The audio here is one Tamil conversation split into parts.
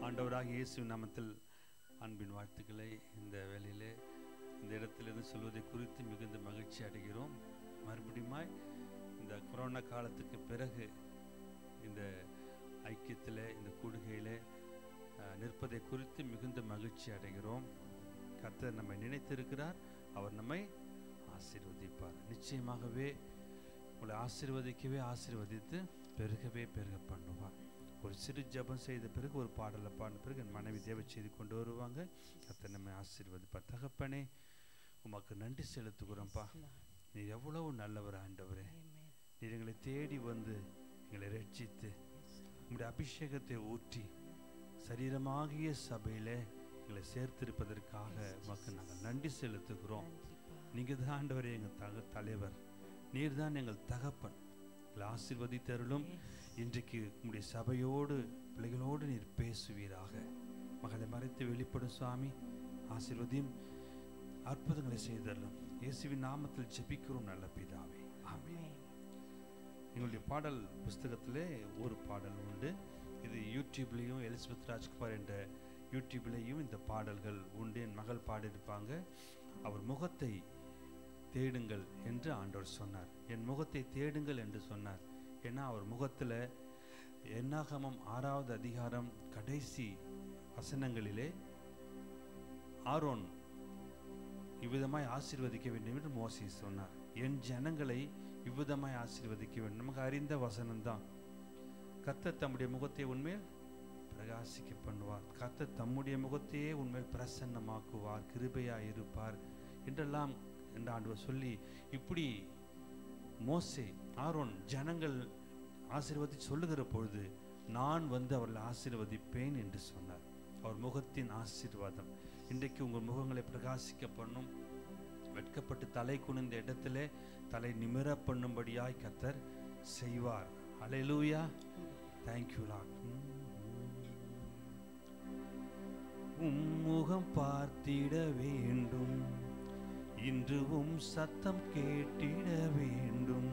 ஆண்டவராக இயேசு நாமத்தில் அன்பின் வாழ்த்துக்களை இந்த வேளையிலே இந்த இடத்திலிருந்து சொல்வதை குறித்து மிகுந்த மகிழ்ச்சி அடைகிறோம் மறுபடியுமாய் இந்த கொரோனா காலத்துக்கு பிறகு இந்த ஐக்கியத்தில் இந்த கூடுகையில் அஹ், நிற்பதை குறித்து மிகுந்த மகிழ்ச்சி அடைகிறோம் கர்த்தர் நம்மை நினைத்திருக்கிறார் அவர் நம்மை ஆசீர்வதிப்பார் நிச்சயமாகவே உங்களை ஆசீர்வதிக்கவே ஆசீர்வதித்து பெருகவே பெருக பண்ணுவார் ஒரு சிறு ஜெபம் செய்த பிறகு ஒரு பாடலை பாடின பிறகு என் மனைவி தேவ செய்தி கொண்டு வருவாங்க கர்த்தர் நம்மை ஆசீர்வதிப்பார் தகப்பனே உமக்கு நன்றி செலுத்துகிறோம்ப்பா நீர் எவ்வளவு நல்லவர் ஆண்டவரே நீர் எங்களை தேடி வந்து எங்களை ரட்சித்து உங்களுடைய அபிஷேகத்தை ஊற்றி சரீரமாகிய சபையிலே எங்களை சேர்த்திருப்பதற்காக உமக்கு நாங்கள் நன்றி செலுத்துகிறோம் நீங்கள் தான் ஆண்டவரே எங்கள் தக தலைவர் நீர் தான் எங்கள் தகப்பன் எங்களை ஆசீர்வதித்தருளும் இன்றைக்கு உங்களுடைய சபையோடு பிள்ளைகளோடு நீர் பேசுவீராக மகளை மறைத்து வெளிப்படும் சுவாமி ஆசீர்வதியும் அற்புதங்களை செய்தருளும் இயேசுவின் நாமத்தில் ஜெபிக்கிறோம் நல்ல பிதாவே ஆமென் எங்களுடைய பாடல் புஸ்தகத்திலே ஒரு பாடல் உண்டு இது யூடியூப்லேயும் எலிசபெத் ராஜ்குமார் என்ற யூடியூப்லேயும் இந்த பாடல்கள் உண்டு என் மகள் பாடியிருப்பாங்க அவர் முகத்தை தேடுங்கள் என்று ஆண்டவர் சொன்னார் என் முகத்தை தேடுங்கள் என்று சொன்னார் ஏன்னா அவர் முகத்தில் என்னாகமம் ஆறாவது அதிகாரம் கடைசி வசனங்களிலே ஆரோன் இவ்விதமாய் ஆசீர்வதிக்க வேண்டும் என்று மோசி சொன்னார் என் ஜனங்களை இவ்விதமாய் ஆசீர்வதிக்க வேண்டும் நமக்கு அறிந்த வசனம்தான் கர்த்தர் தம்முடைய முகத்தை உண்மையில் பிரகாசிக்க பண்ணுவார் கர்த்தர் தம்முடைய முகத்தையே உண்மையில் பிரசன்னமாக்குவார் கிருபையாய் இருப்பார் என்றெல்லாம் என்று ஆண்டவர் சொல்லி இப்படி மோசே ஆரோன் ஜனங்கள் ஆசீர்வதி சொல்லுகிற பொழுது நான் வந்து அவர்களை ஆசீர்வதிப்பேன் என்று சொன்னார் அவர் முகத்தின் ஆசீர்வாதம் இன்றைக்கு உங்கள் முகங்களை பிரகாசிக்க பண்ணும் வெட்கப்பட்டு தலை குனிந்த இடத்திலே தலை நிமிர பண்ணும்படியாய் கத்தர் செய்வார் அலையலூயா தேங்க்யூ லாட் உம்முகம் பார்த்திட வேண்டும் இன்று உம் சத்தம் கேட்டிட வேண்டும்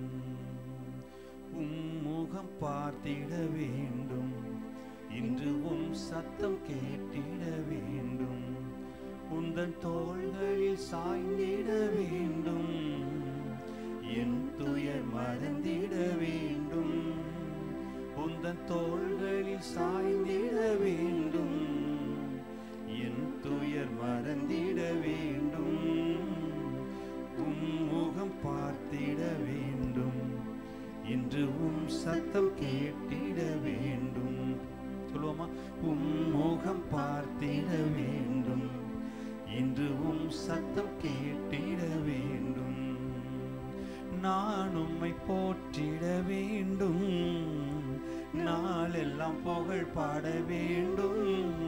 உம்முகம் பார்த்திட வேண்டும் இன்று உம் சத்தம் கேட்டிட வேண்டும் உந்தன் தோள்களில் சாய்ந்திட வேண்டும் என் துயர் மறந்திட வேண்டும் உந்தன் தோள்களில் சாய்ந்திட வேண்டும் என் துயர் மறந்திட வேண்டும் உம் முகம் பார்த்திட வேண்டும் இன்று உம் சத்தம் கேட்டிட வேண்டும் சொல்லுவோமா உம் முகம் பார்த்திட வேண்டும் இன்று உம் சத்தம் கேட்டிட வேண்டும் நான் உம்மை போற்றிட வேண்டும் நாளெல்லாம் புகழ் பாட வேண்டும்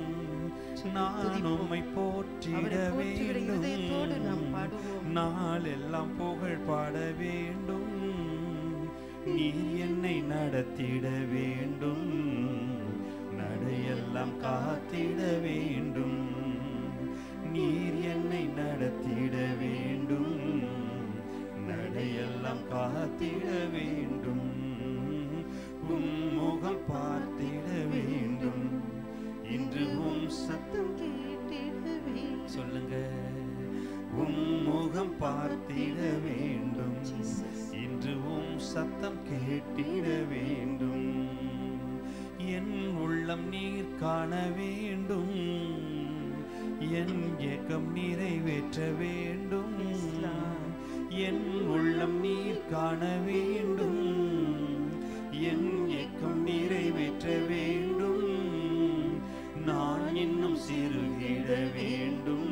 நான் உம்மை போற்றிட அவரை போற்றுகிற இருதயத்தோடு நாம் வேண்டும் பாடுவோம். நாளெல்லாம் புகழ் பாட வேண்டும் நீர் என்னை நடத்திட வேண்டும் நடையெல்லாம் காத்திட வேண்டும் நீர் என்னை நடத்திட வேண்டும் நடையெல்லாம் காத்திட வேண்டும் உம் முகம் பார்த்திட வேண்டும் இன்று உம் சத்தம் சொல்லுங்க உம் முகம் பார்த்திட வேண்டும் இன்று உம் சத்தம் கேட்டிட வேண்டும் என் உள்ளம் நீர் காண வேண்டும் என் ஏக்கம் நிறைவேற்ற வேண்டும் என் உள்ளம் நீர் காண வேண்டும் என் ஏக்கம் நிறைவேற்ற வேண்டும் நான் இன்னும் சிறுகிட வேண்டும்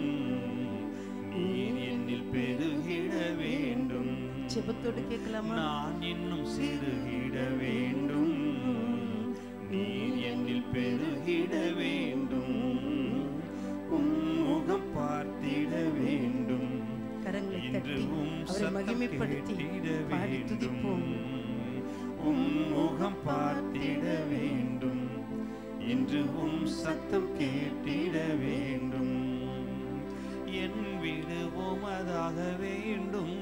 நீர் என்னில் பெருகிட வேண்டும் ஜெபத்தோடு கேட்கலாமா நான் இன்னும் சிறுகிட வேண்டும் நீர் என்னில் பெருகிட வேண்டும் உம் முகம் பார்த்திட வேண்டும் கரங்களை இன்று தட்டி உம் அவரை சத்தம் மகிமைப்படுத்தி கேட்டிட பாடி வேண்டும் துதிப்போம் உம் முகம் பார்த்திட வேண்டும் இன்று உம் சத்தம் கேட்டிட வேண்டும் என் வீடு உமதாக வேண்டும்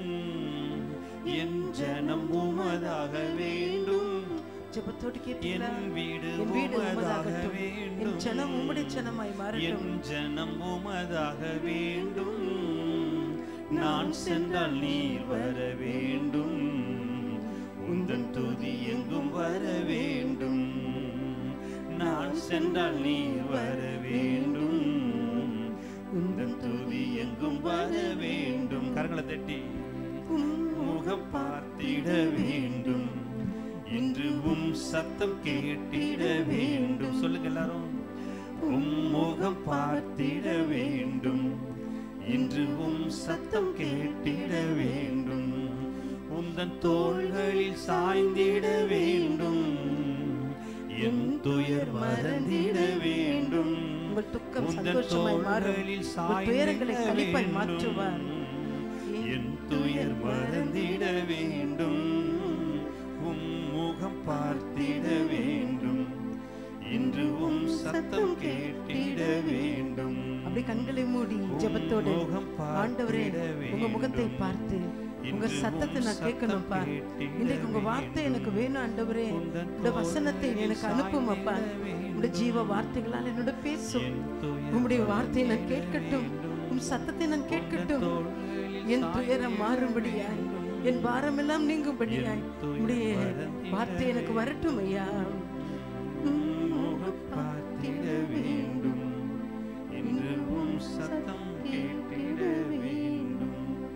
என் ஜனம் உமதாக வேண்டும் ஜெபத்தோடு கேட்டீங்களா என் வீடு என் வீடு உமதாக உமதாகட்டும் என் வேண்டும் ஜனம் உம்முடைய ஜனமாய் மாறட்டும் என் ஜனம் உமதாக வேண்டும் நான் சென்றால் நீர் வர வேண்டும் உந்தன் துதி எங்கும் வர வேண்டும் நான் சென்றால் நீர் வர வேண்டும் உந்தன் துதி எங்கும் வர வேண்டும் கரங்களை தட்டி முகம் பார்த்திட வேண்டும் இன்று உம் சத்தம் கேட்டிட வேண்டும் சொல்லுங்க எல்லாரும் உம் முகம் பார்த்திட வேண்டும் இன்று உம் சத்தம் கேட்டிட வேண்டும் உந்தன் தோள்களில் சாய்ந்திட வேண்டும் என் துயர் மறந்திட வேண்டும் உங்கள் துக்கம் உந்தன் சந்தோஷமாய் மாறும் தோள்களில் உங்கள் துயரங்களை சாய்ந்திட களிப்பாய் மாற்றுவார் வேண்டும். என் துயர் மறந்திட வேண்டும் உம் முகம் பார்த்திட வேண்டும் இன்று உம் சத்தம் கேட்டிட வேண்டும் அப்படி கண்களை மூடி ஜெபத்தோடு முகம் ஆண்டவரே பார்த்திட உங்க முகத்தை வேண்டும். பார்த்து உங்க இன்று சத்தத்தை உம் நான் கேட்கணும்ப்பா சத்தம் கேட்டிட இன்றைக்கு உங்க வார்த்தை எனக்கு வேணும் ஆண்டவரே உந்தன் உங்க வசனத்தை எனக்கு அனுப்பும் அப்பா சாய்ந்திட உங்க ஜீவ வார்த்தைகளால் என்னோட பேசும் என் துயர் உம்முடைய வார்த்தையை நான் கேட்கட்டும் உம் சத்தத்தை நான் கேட்கட்டும் என் துயரம் மாறும்படியாய் என் பாரமெல்லாம் நீங்கும்படியாய் உம்முடைய வார்த்தை எனக்கு வரட்டும் ஐயா முகம் பார்த்திட வேண்டும் என்று உம் சத்தம் கேட்டிட வேண்டும்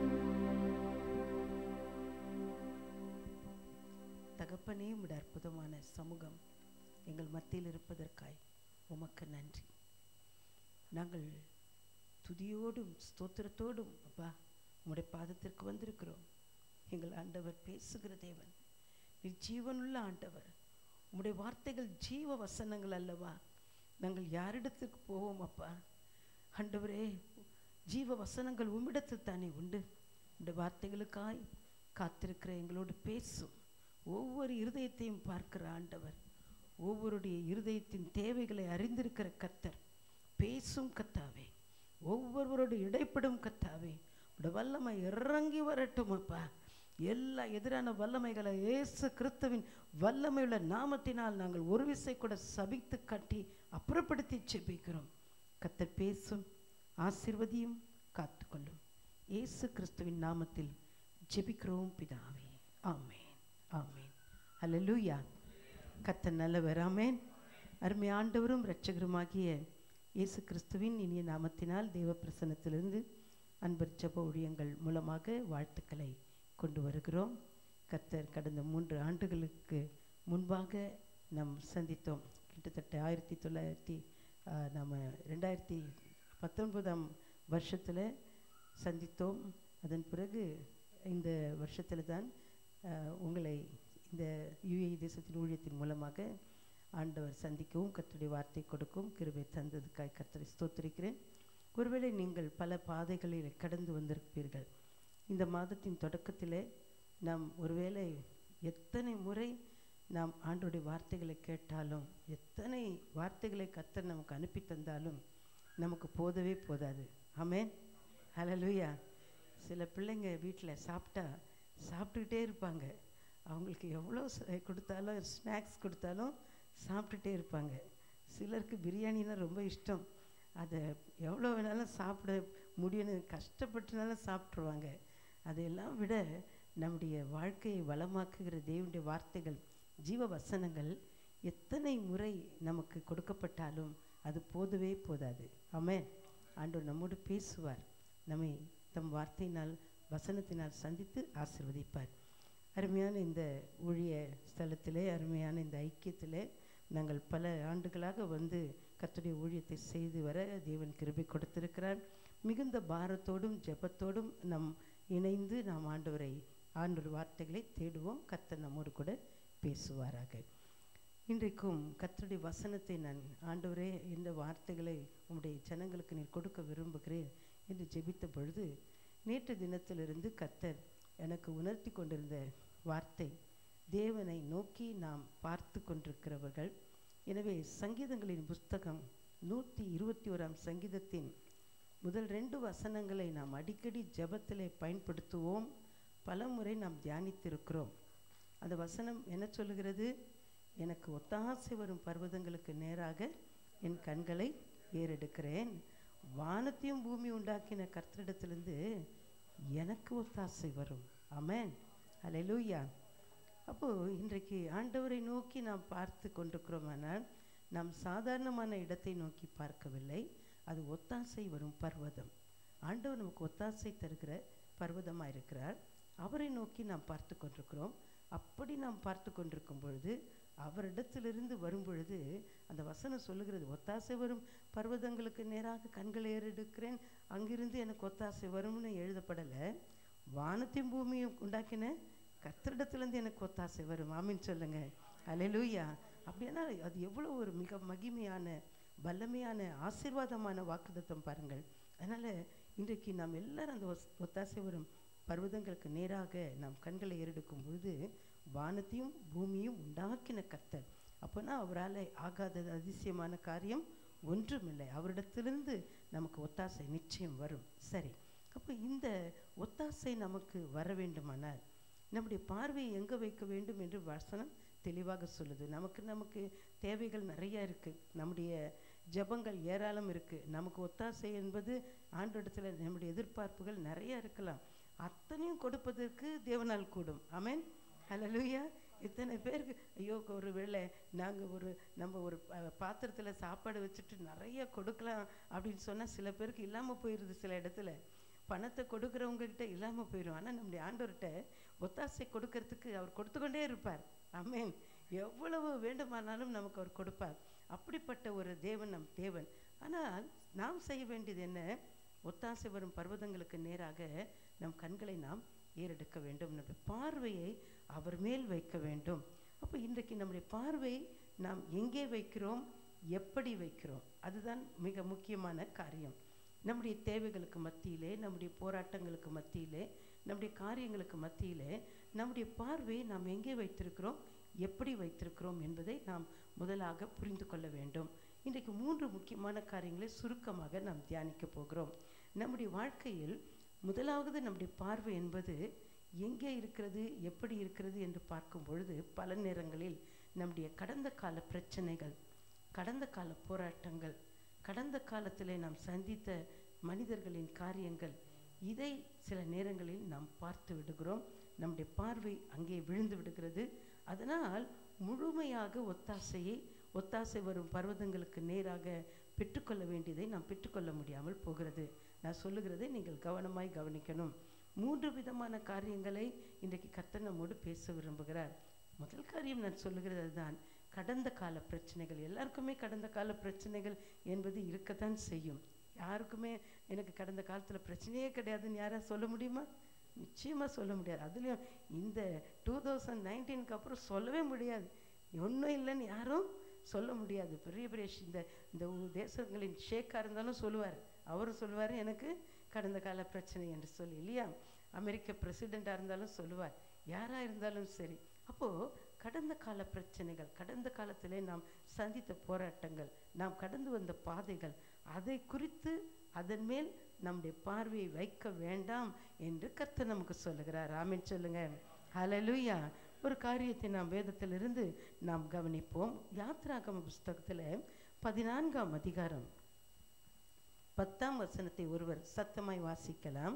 தகப்பனே உம்முடைய அற்புதமான சமூகம் எங்கள் மத்தியில் இருப்பதற்காய் உமக்கு நன்றி நாங்கள் துதியோடும் ஸ்தோத்திரத்தோடும் அப்பா உம்முடைய பாதத்திற்கு வந்திருக்கிறோம் எங்கள் ஆண்டவர் பேசுகிற தேவன் நீ ஜீவனுள்ள ஆண்டவர் உம்முடைய வார்த்தைகள் ஜீவ வசனங்கள் அல்லவா நாங்கள் யாரிடத்துக்கு போவோம் அப்பா ஆண்டவரே ஜீவ வசனங்கள் உம்மிடத்தில் தானே உண்டு இந்த வார்த்தைகளுக்காய் காத்திருக்கிற எங்களோடு பேசும் ஒவ்வொரு இருதயத்தையும் பார்க்கிற ஆண்டவர் ஒவ்வொருடைய இருதயத்தின் தேவைகளை அறிந்திருக்கிற கத்தர் பேசும் கத்தாவே ஒவ்வொருவரோடு இடைப்படும் கத்தாவே உடைய வல்லமை இறங்கி வரட்டும் அப்பா எல்லா எதிரான வல்லமைகளை இயேசு கிறிஸ்துவின் வல்லமையுள்ள நாமத்தினால் நாங்கள் ஒரு விசை கூட சபித்து கட்டி அப்புறப்படுத்தி செபிக்கிறோம் கத்தர் பேசும் ஆசிர்வதியும் காத்துக்கொள்ளும் இயேசு கிறிஸ்துவின் நாமத்தில் ஜெபிக்கிறோம் பிதாவே ஆமென் ஆமென் அல்லேலூயா கத்தர் நல்லவர் ஆமென் அருமை ஆண்டவரும் இரட்சகருமாகிய இயேசு கிறிஸ்துவின் இனிய நாமத்தினால் தேவ பிரசன்னத்திலிருந்து அன்பர் ஜெப ஊழியங்கள் மூலமாக வாழ்த்துக்களை கொண்டு வருகிறோம் கர்த்தர் கடந்த மூன்று ஆண்டுகளுக்கு முன்பாக நாம் சந்தித்தோம் கிட்டத்தட்ட ஆயிரத்தி தொள்ளாயிரத்தி நம்ம ரெண்டாயிரத்தி பத்தொன்பதாம் வருஷத்தில் சந்தித்தோம் அதன் பிறகு இந்த வருஷத்தில் தான் ஆஹ், உங்களை இந்த யுஏ தேசத்தின் ஊழியத்தின் மூலமாக ஆண்டவர் சந்திக்கவும் கர்த்தருடைய வார்த்தை கொடுக்கவும் கிருபை தந்ததுக்காய் கர்த்தரை ஸ்தோத்திரிக்கிறேன் ஒருவேளை நீங்கள் பல பாதைகளில் கடந்து வந்திருப்பீர்கள் இந்த மாதத்தின் தொடக்கத்திலே நாம் ஒருவேளை எத்தனை முறை நாம் ஆண்டோடைய வார்த்தைகளை கேட்டாலும் எத்தனை வார்த்தைகளை கர்த்தர் நமக்கு அனுப்பி தந்தாலும் நமக்கு போதவே போதாது ஆமென் ஹalleluya சில பிள்ளைங்க வீட்டில் சாப்பிட்டா சாப்பிட்டுக்கிட்டே இருப்பாங்க அவங்களுக்கு எவ்வளோ ச- கொடுத்தாலும் ஸ்நாக்ஸ் கொடுத்தாலும் சாப்பிட்டுட்டே இருப்பாங்க சிலருக்கு பிரியாணினா ரொம்ப இஷ்டம் அதை எவ்வளோ வேணாலும் சாப்பிட முடியும்னு கஷ்டப்பட்டுனாலும் சாப்பிட்ருவாங்க அதையெல்லாம் விட நம்முடைய வாழ்க்கையை வளமாக்குகிற தேவனுடைய வார்த்தைகள் ஜீவ வசனங்கள் எத்தனை முறை நமக்கு கொடுக்கப்பட்டாலும் அது போதவே போதாது ஆமென் ஆண்டவர் நம்மோடு பேசுவார் நம்மை தம் வார்த்தையினால் வசனத்தினால் சந்தித்து ஆசீர்வதிப்பார் அருமையான இந்த ஊழிய ஸ்தலத்திலே அருமையான இந்த ஐக்கியத்திலே நாங்கள் பல ஆண்டுகளாக வந்து கர்த்தருடைய ஊழியத்தை செய்து வர தேவன் கிருபை கொடுத்திருக்கிறார் மிகுந்த பாரத்தோடும் ஜெபத்தோடும் நம் இணைந்து நாம் ஆண்டவரை ஆண்டவர் வார்த்தைகளை தேடுவோம் கர்த்தர் நம்மோடு கூட பேசுவாராக இன்றைக்கும் கர்த்தருடைய வசனத்தை நான் ஆண்டவரே இந்த வார்த்தைகளை உம்முடைய ஜனங்களுக்கு நீர் கொடுக்க விரும்புகிறேன் என்று ஜெபித்த பொழுது நேற்று தினத்திலிருந்து கர்த்தர் எனக்கு உணர்த்தி கொண்டிருந்த வார்த்தை தேவனை நோக்கி நாம் பார்த்து கொண்டிருக்கிறவர்கள் எனவே சங்கீதங்களின் புஸ்தகம் நூற்றி இருபத்தி ஓராம் சங்கீதத்தின் முதல் ரெண்டு வசனங்களை நாம் அடிக்கடி ஜெபத்திலே பயன்படுத்துவோம் பலமுறை நாம் தியானித்திருக்கிறோம் அந்த வசனம் என்ன சொல்லுகிறது எனக்கு ஒத்தாசை வரும் பர்வதங்களுக்கு நேராக என் கண்களை ஏறெடுக்கிறேன் வானத்தையும் பூமி உண்டாக்கின கர்த்தரிடத்திலிருந்து எனக்கு ஒத்தாசை வரும் ஆமென் அல்லேலூயா அப்போ இன்றைக்கு ஆண்டவரை நோக்கி நாம் பார்த்து கொண்டிருக்கிறோமானால் நாம் சாதாரணமான இடத்தை நோக்கி பார்க்கவில்லை அது ஒத்தாசை வரும் பர்வதம் ஆண்டவர் நமக்கு ஒத்தாசை தருகிற பர்வதமாக இருக்கிறார் அவரை நோக்கி நாம் பார்த்து கொண்டிருக்கிறோம் அப்படி நாம் பார்த்து கொண்டிருக்கும் பொழுது அவரிடத்திலிருந்து வரும் பொழுது அந்த வசனம் சொல்லுகிறது ஒத்தாசை வரும் பர்வதங்களுக்கு நேராக கண்களை ஏறெடுக்கிறேன் அங்கிருந்து எனக்கு ஒத்தாசை வரும்னு எழுதப்படலை வானத்தையும் பூமியும் உண்டாக்கின கர்த்தரிடத்திலிருந்து எனக்கு ஒத்தாசை வரும் ஆமின்னு சொல்லுங்க அல்லேலூயா அப்படின்னா அது எவ்வளோ ஒரு மிக மகிமையான வல்லமையான ஆசீர்வாதமான வாக்குத்தத்தம் பாருங்கள் அதனால் இன்றைக்கு நாம் எல்லாரும் அந்த ஒஸ்- ஒத்தாசை வரும் பர்வதங்களுக்கு நேராக நாம் கண்களை ஏறெடுக்கும் பொழுது வானத்தையும் பூமியும் உண்டாக்கின கர்த்தர் அப்போனா அவரால் ஆகாதது அதிசயமான காரியம் ஒன்றுமில்லை அவரிடத்திலிருந்து நமக்கு ஒத்தாசை நிச்சயம் வரும் சரி அப்போ இந்த ஒத்தாசை நமக்கு வர வேண்டுமானால் நம்முடைய பார்வையை எங்கே வைக்க வேண்டும் என்று வசனம் தெளிவாக சொல்லுது நமக்கு நமக்கு தேவைகள் நிறைய இருக்குது நம்முடைய ஜெபங்கள் ஏராளம் இருக்குது நமக்கு ஒத்தாசை என்பது ஆண்டோடத்தில் நம்முடைய எதிர்பார்ப்புகள் நிறைய இருக்கலாம் அத்தனையும் கொடுப்பதற்கு தேவனால் கூடும் ஆமென் ஹalleluya இத்தனை பேருக்கு ஐயோ ஒரு வேளை நாங்கள் ஒரு நம்ம ஒரு பாத்திரத்தில் சாப்பாடு வச்சுட்டு நிறைய கொடுக்கலாம் அப்படின்னு சொன்னால் சில பேருக்கு இல்லாமல் போயிடுது சில இடத்துல பணத்தை கொடுக்குறவங்க கிட்ட இல்லாமல் போயிடும் ஆனால் நம்முடைய ஆண்டவர்கிட்ட ஒத்தாசை கொடுக்கறதுக்கு அவர் கொடுத்து கொண்டே இருப்பார் ஆமென் எவ்வளவு வேண்டுமானாலும் நமக்கு அவர் கொடுப்பார் அப்படிப்பட்ட ஒரு தேவன் நம் தேவன் ஆனால் நாம் செய்ய வேண்டியது என்ன ஒத்தாசை வரும் பர்வதங்களுக்கு நேராக நம் கண்களை நாம் ஏறெடுக்க வேண்டும் நம்முடைய பார்வையை அவர் மேல் வைக்க வேண்டும் அப்போ இன்றைக்கு நம்முடைய பார்வை நாம் எங்கே வைக்கிறோம் எப்படி வைக்கிறோம் அதுதான் மிக முக்கியமான காரியம் நம்முடைய தேவைகளுக்கு மத்தியிலே நம்முடைய போராட்டங்களுக்கு மத்தியிலே நம்முடைய காரியங்களுக்கு மத்தியிலே நம்முடைய பார்வையை நாம் எங்கே வைத்திருக்கிறோம் எப்படி வைத்திருக்கிறோம் என்பதை நாம் முதலாக புரிந்து கொள்ள வேண்டும் இன்றைக்கு மூன்று முக்கியமான காரியங்களை சுருக்கமாக நாம் தியானிக்க போகிறோம் நம்முடைய வாழ்க்கையில் முதலாவது நம்முடைய பார்வை என்பது எங்கே இருக்கிறது எப்படி இருக்கிறது என்று பார்க்கும் பொழுது பல நேரங்களில் நம்முடைய கடந்த கால பிரச்சனைகள் கடந்த கால போராட்டங்கள் கடந்த காலத்திலே நாம் சந்தித்த மனிதர்களின் காரியங்கள் இதை சில நேரங்களில் நாம் பார்த்து விடுகிறோம் நம்முடைய பார்வை அங்கே விழுந்து விடுகிறது அதனால் முழுமையாக ஒத்தாசையை ஒத்தாசை வரும் பர்வதங்களுக்கு நேராக பெற்றுக்கொள்ள வேண்டியதை நாம் பெற்றுக்கொள்ள முடியாமல் போகிறது நான் சொல்லுகிறதை நீங்கள் கவனமாய் கவனிக்கணும் மூன்று விதமான காரியங்களை இன்றைக்கு கர்த்தர் நம்மோடு பேச விரும்புகிறார் முதல் காரியம் நான் சொல்லுகிறது அதுதான் கடந்த கால பிரச்சனைகள் எல்லாருக்குமே கடந்த கால பிரச்சனைகள் என்பது இருக்கத்தான் செய்யும் யாருக்குமே எனக்கு கடந்த காலத்தில் பிரச்சனையே கிடையாதுன்னு யாராவது சொல்ல முடியுமா நிச்சயமாக சொல்ல முடியாது அதுலேயும் இந்த டூ தௌசண்ட் நைன்டீனுக்கு அப்புறம் சொல்லவே முடியாது ஒன்றும் இல்லைன்னு யாரும் சொல்ல முடியாது பெரிய பெரிய ஷ்- இந்த இந்த ஊ- தேசங்களின் ஷேக்காக இருந்தாலும் சொல்லுவார் அவரும் சொல்லுவார் எனக்கு கடந்த கால பிரச்சனை என்று சொல்லி இல்லையா அமெரிக்க பிரசிடெண்ட்டாக இருந்தாலும் சொல்லுவார் யாராக இருந்தாலும் சரி அப்போது கடந்த கால பிரச்சனைகள் கடந்த காலத்திலே நாம் சந்தித்த போராட்டங்கள் நாம் கடந்து வந்த பாதைகள் அதை குறித்து அதன் மேல் நம்முடைய பார்வையை வைக்க வேண்டாம் என்று கர்த்தர் நமக்கு சொல்லுகிறார் ஆமென் சொல்லுங்க ஹalleluya ஒரு காரியத்தை நாம் வேதத்திலிருந்து நாம் கவனிப்போம் யாத்ராகம புஸ்தகத்தில் பதினான்காம் அதிகாரம் பத்தாம் வசனத்தை ஒருவர் சத்தமாய் வாசிக்கலாம்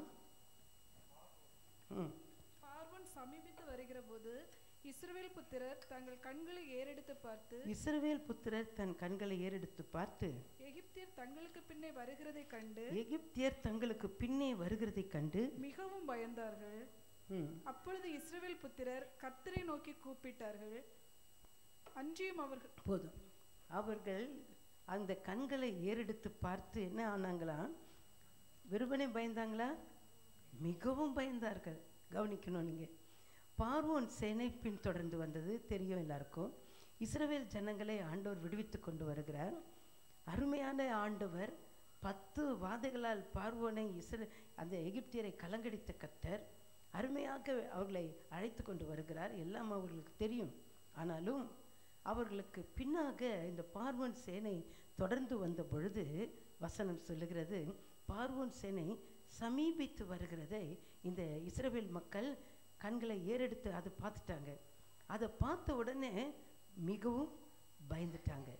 ம் பார்வோன் சமீபித்து வருகிற போது இஸ்ரவேல் புத்திரர் தங்கள் கண்களை ஏறெடுத்து பார்த்து இஸ்ரவேல் புத்திரர் தன் கண்களை ஏறெடுத்து பார்த்து எகிப்தியர் தங்களுக்கு பின்னே வருகிறதைக் கண்டு எகிப்தியர் தங்களுக்கு பின்னே வருகிறதைக் கண்டு மிகவும் பயந்தார்கள் ம், அப்பொழுது இஸ்ரவேல் புத்திரர் கர்த்தரை நோக்கி கூப்பிட்டார்கள் அன்றியும் அவர்கள் போதும் அவர்கள் அந்த கண்களை ஏறெடுத்து பார்த்து என்ன ஆனாங்களாம் வெறுமனே பயந்தாங்களா மிகவும் பயந்தார்கள் கவனிக்கணும் நீங்கள் பார்வோன் சேனை பின்தொடர்ந்து வந்தது தெரியும் எல்லாருக்கும் இஸ்ரவேல் ஜனங்களை ஆண்டவர் விடுவித்து கொண்டு வருகிறார் அருமையான ஆண்டவர் பத்து வாதைகளால் பார்வோனை இஸ்ர அந்த எகிப்தியரை கலங்கடித்த கர்த்தர் அருமையாக அவர்களை அழைத்து கொண்டு வருகிறார் எல்லாம் அவர்களுக்கு தெரியும் ஆனாலும் அவர்களுக்கு பின்னாக இந்த பார்வோன் சேனை தொடர்ந்து வந்த பொழுது வசனம் சொல்லுகிறது பார்வோன் சேனை சமீபித்து வருகிறதை இந்த இஸ்ரவேல் மக்கள் கண்களை ஏறெடுத்து அதை பார்த்துட்டாங்க அதை பார்த்த உடனே மிகவும் பயந்துட்டாங்க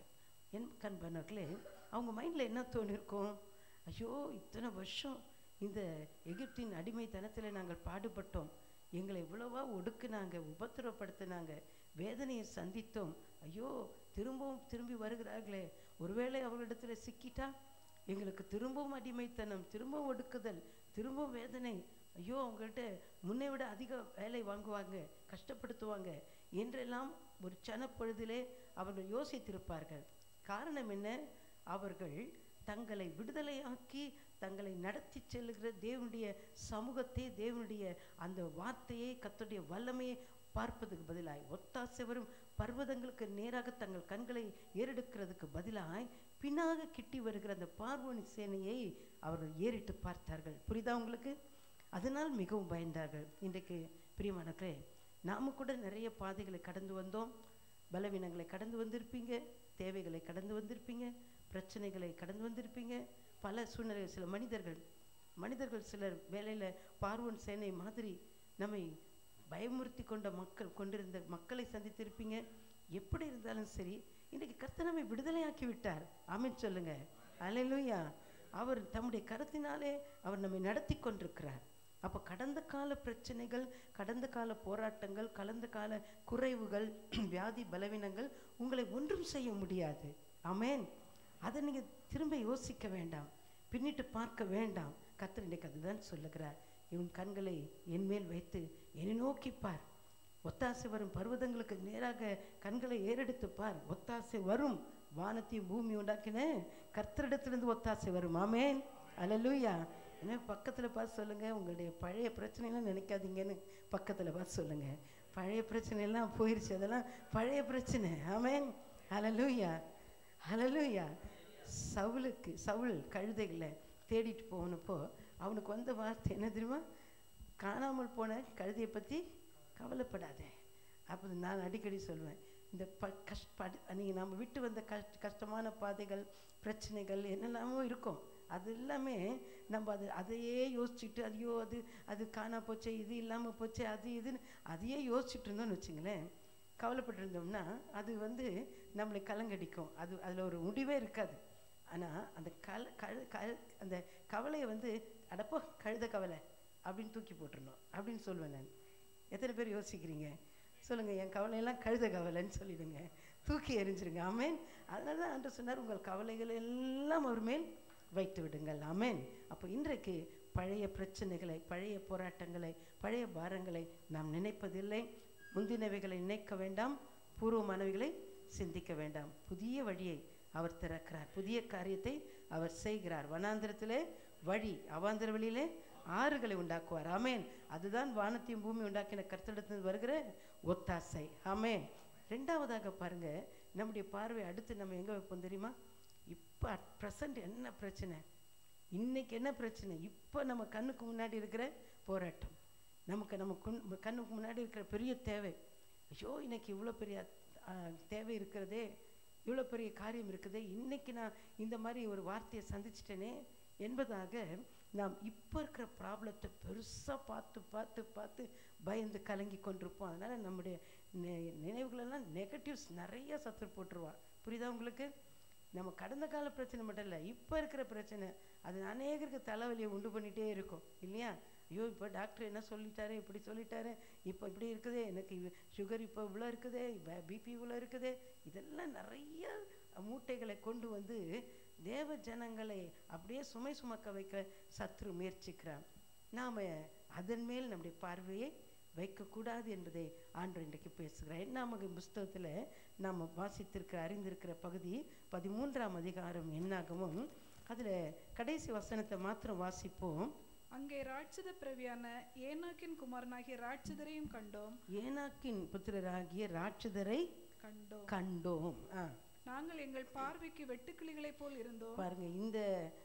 என் கண்பனர்களே அவங்க மைண்டில் என்ன தோணிருக்கும் ஐயோ இத்தனை வருஷம் இந்த எகிப்தின் அடிமைத்தனத்தில் நாங்கள் பாடுபட்டோம் எங்களை இவ்வளவா ஒடுக்குனாங்க உபத்திரப்படுத்தினாங்க வேதனையை சந்தித்தோம் ஐயோ திரும்பவும் திரும்பி வருகிறார்களே ஒருவேளை அவர்களிடத்துல சிக்கிட்டா எங்களுக்கு திரும்பவும் அடிமைத்தனம் திரும்பவும் ஒடுக்குதல் திரும்பவும் வேதனை ஐயோ அவங்கள்ட்ட முன்னை விட அதிக வேலை வாங்குவாங்க கஷ்டப்படுத்துவாங்க என்றெல்லாம் ஒரு சனப்பொழுதிலே அவர்கள் யோசித்திருப்பார்கள் காரணம் என்ன அவர்கள் தங்களை விடுதலையாக்கி தங்களை நடத்தி செல்லுகிற தேவனுடைய சமூகத்தை தேவனுடைய அந்த வார்த்தையை கர்த்தருடைய வல்லமையை பார்ப்பதுக்கு பதிலாய் ஒத்தாசை வரும் பர்வதங்களுக்கு நேராக தங்கள் கண்களை ஏறெடுக்கிறதுக்கு பதிலாய் பின்னாக கிட்டி வருகிற அந்த பார்வோனி சேனையை அவர்கள் ஏறிட்டு பார்த்தார்கள் புரியுதா உங்களுக்கு அதனால் மிகவும் பயந்தார்கள் இன்றைக்கு பிரியமானக்களே நாம கூட நிறைய பாதைகளை கடந்து வந்தோம் பலவீனங்களை கடந்து வந்திருப்பீங்க தேவைகளை கடந்து வந்திருப்பீங்க பிரச்சனைகளை கடந்து வந்திருப்பீங்க பல சூழ்நிலை சில மனிதர்கள் மனிதர்கள் சிலர் வேலையில் பார்வோன் சேனை மாதிரி நம்மை பயமுறுத்தி கொண்ட மக்கள் கொண்டிருந்த மக்களை சந்தித்திருப்பீங்க எப்படி இருந்தாலும் சரி இன்றைக்கு கர்த்தர் நம்மை விடுதலையாக்கி விட்டார் ஆமென் சொல்லுங்க அல்லேலூயா அவர் தம்முடைய கருத்தினாலே அவர் நம்மை நடத்தி கொண்டிருக்கிறார் அப்போ கடந்த கால பிரச்சனைகள் கடந்த கால போராட்டங்கள் கடந்த கால குறைவுகள் வியாதி பலவீனங்கள் உங்களை ஒன்றும் செய்ய முடியாது ஆமென் அதை நீங்கள் திரும்ப யோசிக்க வேண்டாம் பின்னிட்டு பார்க்க வேண்டாம் கர்த்தர் இன்றைக்கு அதுதான் சொல்லுகிறார் இவன் கண்களை என் மேல் வைத்து என்னை நோக்கி பார் ஒத்தாசை வரும் பர்வதங்களுக்கு நேராக கண்களை ஏறெடுத்து பார் ஒத்தாசை வரும் வானத்தையும் பூமி உண்டாக்கின கர்த்தரிடத்திலிருந்து ஒத்தாசை வரும் ஆமென் அல்லேலூயா என்ன பக்கத்தில் பார்த்து சொல்லுங்க உங்களுடைய பழைய பிரச்சனைலாம் நினைக்காதீங்கன்னு பக்கத்தில் பார்த்து சொல்லுங்க பழைய பிரச்சனையெல்லாம் போயிருச்சு அதெல்லாம் பழைய பிரச்சனை ஆமென் அல்லேலூயா ஹalleluya சவுலுக்கு சவுல் கழுதைகளை தேடிட்டு போனப்போ அவனுக்கு வந்த வார்த்தை என்ன தெரியுமா காணாமல் போன கழுதையை பற்றி கவலைப்படாதே அப்போ நான் அடிக்கடி சொல்வேன் இந்த ப கஷ்ட நீங்கள் நம்ம விட்டு வந்த கஷ்ட கஷ்டமான பாதைகள் பிரச்சனைகள் என்னெல்லாமோ இருக்கும் அது எல்லாமே நம்ம அது அதையே யோசிச்சுட்டு ஐயோ அது அது காணா போச்சே இது இல்லாமல் போச்சே அது இதுன்னு அதையே யோசிச்சுட்டு இருந்தோம்னு வச்சுங்களேன் கவலைப்பட்டிருந்தோம்னா அது வந்து நம்மளை கலங்கடிக்கும் அது அதில் ஒரு முடிவே இருக்காது ஆனால் அந்த கல கழு கழு அந்த கவலையை வந்து அடப்போ கழுத கவலை அப்படின்னு தூக்கி போட்டுருணும் அப்படின்னு சொல்லுவேன் நான் எத்தனை பேர் யோசிக்கிறீங்க சொல்லுங்கள் என் கவலையெல்லாம் கழுத கவலைன்னு சொல்லிடுங்க தூக்கி எறிஞ்சிருங்க ஆமேன் அதனால தான் ஆண்டு சொன்னார் உங்கள் கவலைகள் எல்லாம் அவர் மேல் வைத்து விடுங்கள் ஆமேன் அப்போ இன்றைக்கு பழைய பிரச்சனைகளை பழைய போராட்டங்களை பழைய பாரங்களை நாம் நினைப்பதில்லை முந்தினவைகளை நினைக்க வேண்டாம் பூர்வமானவைகளை சிந்திக்க வேண்டாம் புதிய வழியை அவர் திறக்கிறார் புதிய காரியத்தை அவர் செய்கிறார் வனாந்திரத்திலே வழி அவாந்திர வழியிலே ஆறுகளை உண்டாக்குவார் ஆமேன் அதுதான் வானத்தையும் பூமி உண்டாக்கின கருத்திடத்தில் வருகிற ஒத்தாசை ஆமேன் ரெண்டாவதாக பாருங்க நம்முடைய பார்வை அடுத்து நம்ம எங்கே வைப்போம் தெரியுமா இப்போ அட் ப்ரெசண்ட் என்ன பிரச்சனை இன்னைக்கு என்ன பிரச்சனை இப்போ நம்ம கண்ணுக்கு முன்னாடி இருக்கிற போராட்டம் நமக்கு நம்ம குன் கண்ணுக்கு முன்னாடி இருக்கிற பெரிய தேவை ஐயோ இன்னைக்கு இவ்வளோ பெரிய ஆ, தேவை இருக்கிறதே இவ்வளோ பெரிய காரியம் இருக்குதே இன்னைக்கு நான் இந்த மாதிரி ஒரு வார்த்தையை சந்திச்சிட்டேனே என்பதாக நாம் இப்போ இருக்கிற ப்ராப்ளத்தை பெருசாக பார்த்து பார்த்து பார்த்து பயந்து கலங்கி கொண்டிருப்போம் அதனால் நம்முடைய நி- நினைவுகளெல்லாம் நெகட்டிவ்ஸ் நிறைய சத்துரு போட்டுருவான் புரியுதா உங்களுக்கு நம்ம கடந்த கால பிரச்சனை மட்டும் இல்லை இப்போ இருக்கிற பிரச்சனை அது அநேகருக்கு தலைவலியை உண்டு பண்ணிகிட்டே இருக்கும் இல்லையா ஐயோ இப்போ டாக்டர் என்ன சொல்லிட்டாரு இப்படி சொல்லிட்டாரு இப்போ இப்படி இருக்குதே எனக்கு சுகர் இப்போ இவ்வளோ இருக்குதே பிபி இவ்வளோ இருக்குதே இதெல்லாம் நிறைய மூட்டைகளை கொண்டு வந்து தேவ ஜனங்களை அப்படியே சுமை சுமக்க வைக்க சத்ரு முயற்சிக்கிறான் நாம் அதன் மேல் நம்முடைய பார்வையை வைக்கக்கூடாது என்பதை ஆண்டு இன்றைக்கு பேசுகிறார் என்னாமக புஸ்தகத்தில் நாம் வாசித்திருக்கிற அறிந்திருக்கிற பகுதி பதிமூன்றாம் அதிகாரம் என்னாகவும் அதில் கடைசி வசனத்தை மாத்திரம் வாசிப்போம் அங்கே ராட்சத பிரவியான ஏனாக்கின் குமாரனாகிய ராட்சதரையும் கண்டோம் ஏனாக்கின் புத்திரராகிய ராட்சதரை கண்டோம் கண்டோம் ஆ நாங்கள் எங்கள் பார்வைக்கு வெட்டுக்கிளிகளைப் போல் இருந்தோம் பாருங்க இந்த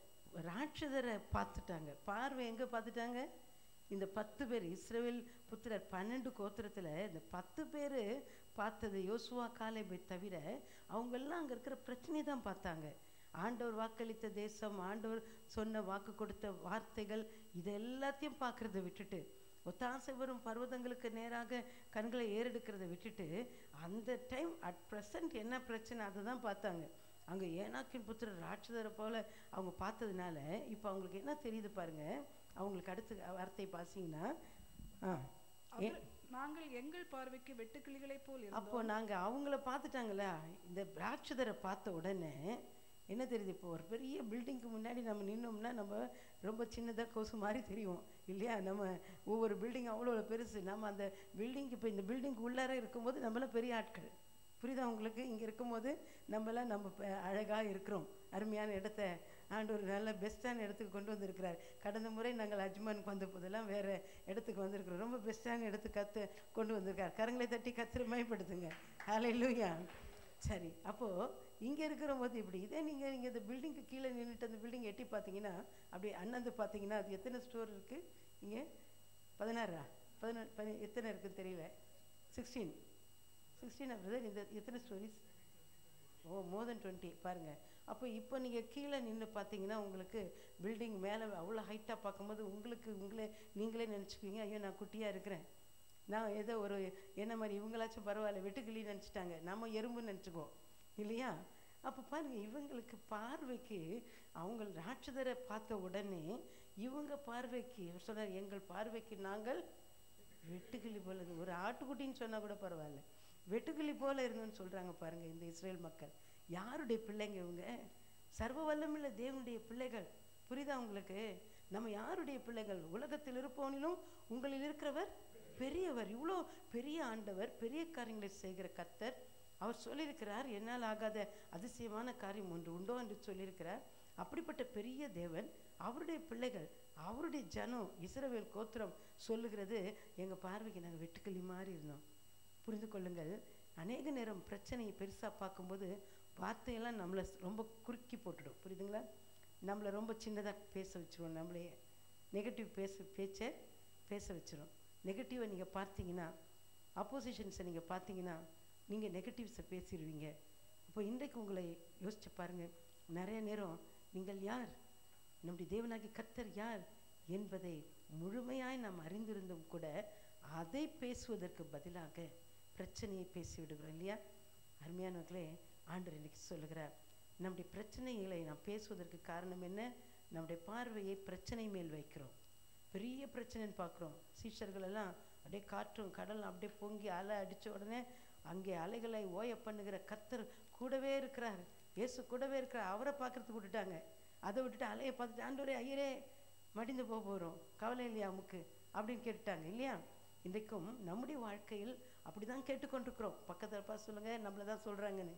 ராட்சதரை பார்த்துட்டாங்க பார்வை எங்க பார்த்துட்டாங்க இந்த பத்து பேர் இஸ்ரவேல் புத்திரர் பன்னெண்டு கோத்திரத்துல இந்த பத்து பேர் பார்த்தது யோசுவா காலேபை தவிர அவங்கெல்லாம் அங்க இருக்கிற பிரச்சனையை தான் பார்த்தாங்க ஆண்டவர் வாக்களித்த தேசம் ஆண்டவர் சொன்ன வாக்கு கொடுத்த வார்த்தைகள் இது எல்லாத்தையும் பார்க்கறத விட்டுட்டு ஒத்தாசை வரும் பர்வதங்களுக்கு நேராக கண்களை ஏறெடுக்கிறத விட்டுட்டு அந்த டைம் அட் ப்ரெசன்ட் என்ன பிரச்சனை அதை தான் பார்த்தாங்க அங்கே ஏனாக்கின் புத்திரர் ராட்சதரை போல அவங்க பார்த்ததுனால இப்போ அவங்களுக்கு என்ன தெரியுது பாருங்க அவங்களுக்கு அடுத்த வார்த்தை பார்த்தீங்கன்னா ஆ அவர் நாங்கள் எங்கள் பார்வைக்கு வெட்டுக்கிளிகளைப் போல் அப்போ இருந்தோம் நாங்கள் அவங்கள பார்த்துட்டாங்களா இந்த ராட்சதரை பார்த்த உடனே என்ன தெரியுது இப்போ ஒரு பெரிய பில்டிங்க்கு முன்னாடி நம்ம நின்னோம்னா நம்ம ரொம்ப சின்னதாக கொசு மாதிரி தெரியும் இல்லையா நம்ம ஒவ்வொரு பில்டிங் அவ்வளோ பெருசு நம்ம அந்த பில்டிங் இப்போ இந்த பில்டிங் உள்ளார இருக்கும்போது நம்மளாம் பெரிய ஆட்கள் புரியுதா உங்களுக்கு இங்கே இருக்கும்போது நம்மளாம் நம்ம அழகாக இருக்கிறோம் அருமையான இடத்த ஆண்டவர் நல்ல பெஸ்ட்டான இடத்துக்கு கொண்டு வந்திருக்கிறார் கடந்த முறை நாங்கள் அஜ்மானுக்கு வந்த போதெல்லாம் வேறு இடத்துக்கு வந்திருக்கிறோம் ரொம்ப பெஸ்ட்டான இடத்துக்கு கத்து கொண்டு வந்திருக்கார் கரங்களை தட்டி கத்திர மயப்படுத்துங்க ஹalleluya சரி அப்போது இங்கே இருக்கிற போது இப்படி இதே நீங்கள் நீங்கள் இந்த பில்டிங்க்கு கீழே நின்றுட்டு அந்த பில்டிங் எட்டி பார்த்தீங்கன்னா அப்படியே அண்ணந்து பார்த்தீங்கன்னா அது எத்தனை ஸ்டோர் இருக்குது இங்கே பதினாறா பதினாறு பதி எத்தனை இருக்குன்னு தெரியல சிக்ஸ்டீன் சிக்ஸ்டீன் பிரதர் இந்த எத்தனை ஸ்டோரிஸ் ஓ மோர் தென் டுவெண்ட்டி பாருங்கள் அப்போ இப்போ நீங்கள் கீழே நின்று பார்த்தீங்கன்னா உங்களுக்கு பில்டிங் மேலே அவ்வளோ ஹைட்டாக பார்க்கும்போது உங்களுக்கு உங்களே நீங்களே நினச்சிக்குவீங்க ஐயோ நான் குட்டியாக இருக்கிறேன் நான் ஏதோ ஒரு என்ன மாதிரி இவங்களாச்சும் பரவாயில்ல வெட்டுக்கிளி நினச்சிட்டாங்க நம்ம எறும்புன்னு நினச்சிக்குவோம் இல்லையா அப்போ பாருங்க இவங்களுக்கு பார்வைக்கு அவங்க ராட்சதரை பார்த்த உடனே இவங்க பார்வைக்கு இவர் சொன்னார் எங்கள் பார்வைக்கு நாங்கள் வெட்டுக்கிளி போல இருந்து ஒரு ஆட்டுக்குட்டின்னு சொன்னால் கூட பரவாயில்ல வெட்டுக்கிளி போல இருந்தோன்னு சொல்கிறாங்க பாருங்க இந்த இஸ்ரேல் மக்கள் யாருடைய பிள்ளைங்க இவங்க சர்வ வல்லமுள்ள தேவனுடைய பிள்ளைகள் புரியுதா உங்களுக்கு நம்ம யாருடைய பிள்ளைகள் உலகத்தில் இருப்பவனிலும் உங்களில் இருக்கிறவர் பெரியவர் இவ்வளோ பெரிய ஆண்டவர் பெரிய காரியங்களை செய்கிற கர்த்தர் அவர் சொல்லியிருக்கிறார் என்னால் ஆகாத அதிசயமான காரியம் ஒன்று உண்டோ என்று சொல்லியிருக்கிறார் அப்படிப்பட்ட பெரிய தேவன் அவருடைய பிள்ளைகள் அவருடைய ஜனம் இஸ்ரவேல் கோத்திரம் சொல்லுகிறது எங்கள் பார்வைக்கு நாங்கள் வெட்டுக்கிளி மாதிரி இருந்தோம் புரிந்து கொள்ளுங்கள் அநேக நேரம் பிரச்சனையை பெருசாக பார்க்கும்போது வார்த்தையெல்லாம் நம்மளை ரொம்ப குறுக்கி போட்டுடும் புரியுதுங்களா நம்மளை ரொம்ப சின்னதாக பேச வச்சிரும் நம்மளையே நெகட்டிவ் பேச பேச்சை பேச வச்சிரும் நெகட்டிவை நீங்கள் பார்த்தீங்கன்னா அப்போசிஷன்ஸை நீங்கள் பார்த்தீங்கன்னா நீங்கள் நெகட்டிவ்ஸை பேசிடுவீங்க அப்போ இன்றைக்கு உங்களை யோசிச்சு பாருங்கள் நிறைய நேரம் நீங்கள் யார் நம்முடைய தேவனாகி கர்த்தர் யார் என்பதை முழுமையாய் நாம் அறிந்திருந்தும் கூட அதை பேசுவதற்கு பதிலாக பிரச்சனையை பேசி விடுகிறோம் இல்லையா அருமையானவர்களே ஆண்டவர் இன்னைக்கு சொல்லுகிறார் நம்முடைய பிரச்சனைகளை நாம் பேசுவதற்கு காரணம் என்ன நம்முடைய பார்வையை பிரச்சனை மேல் வைக்கிறோம் பெரிய பிரச்சனைன்னு பார்க்குறோம் சீஷர்கள் எல்லாம் அப்படியே காற்றும் கடலும் அப்படியே பொங்கி அலை அடித்த உடனே அங்கே அலைகளை ஓய பண்ணுகிற கர்த்தர் கூடவே இருக்கிறார் இயேசு கூடவே இருக்கிறார் அவரை பார்க்கறதுக்கு விட்டுட்டாங்க அதை விட்டுட்டு அலையை பார்த்துட்டு ஆண்டவரே ஐயரே மடிந்து போக போகிறோம் கவலை இல்லையா அமுக்கு அப்படின்னு கேட்டுட்டாங்க இல்லையா இன்றைக்கும் நம்முடைய வாழ்க்கையில் அப்படி தான் கேட்டுக்கொண்டிருக்கிறோம் பக்கத்தில் பார்த்து சொல்லுங்கள் நம்மளை தான் சொல்கிறாங்கன்னு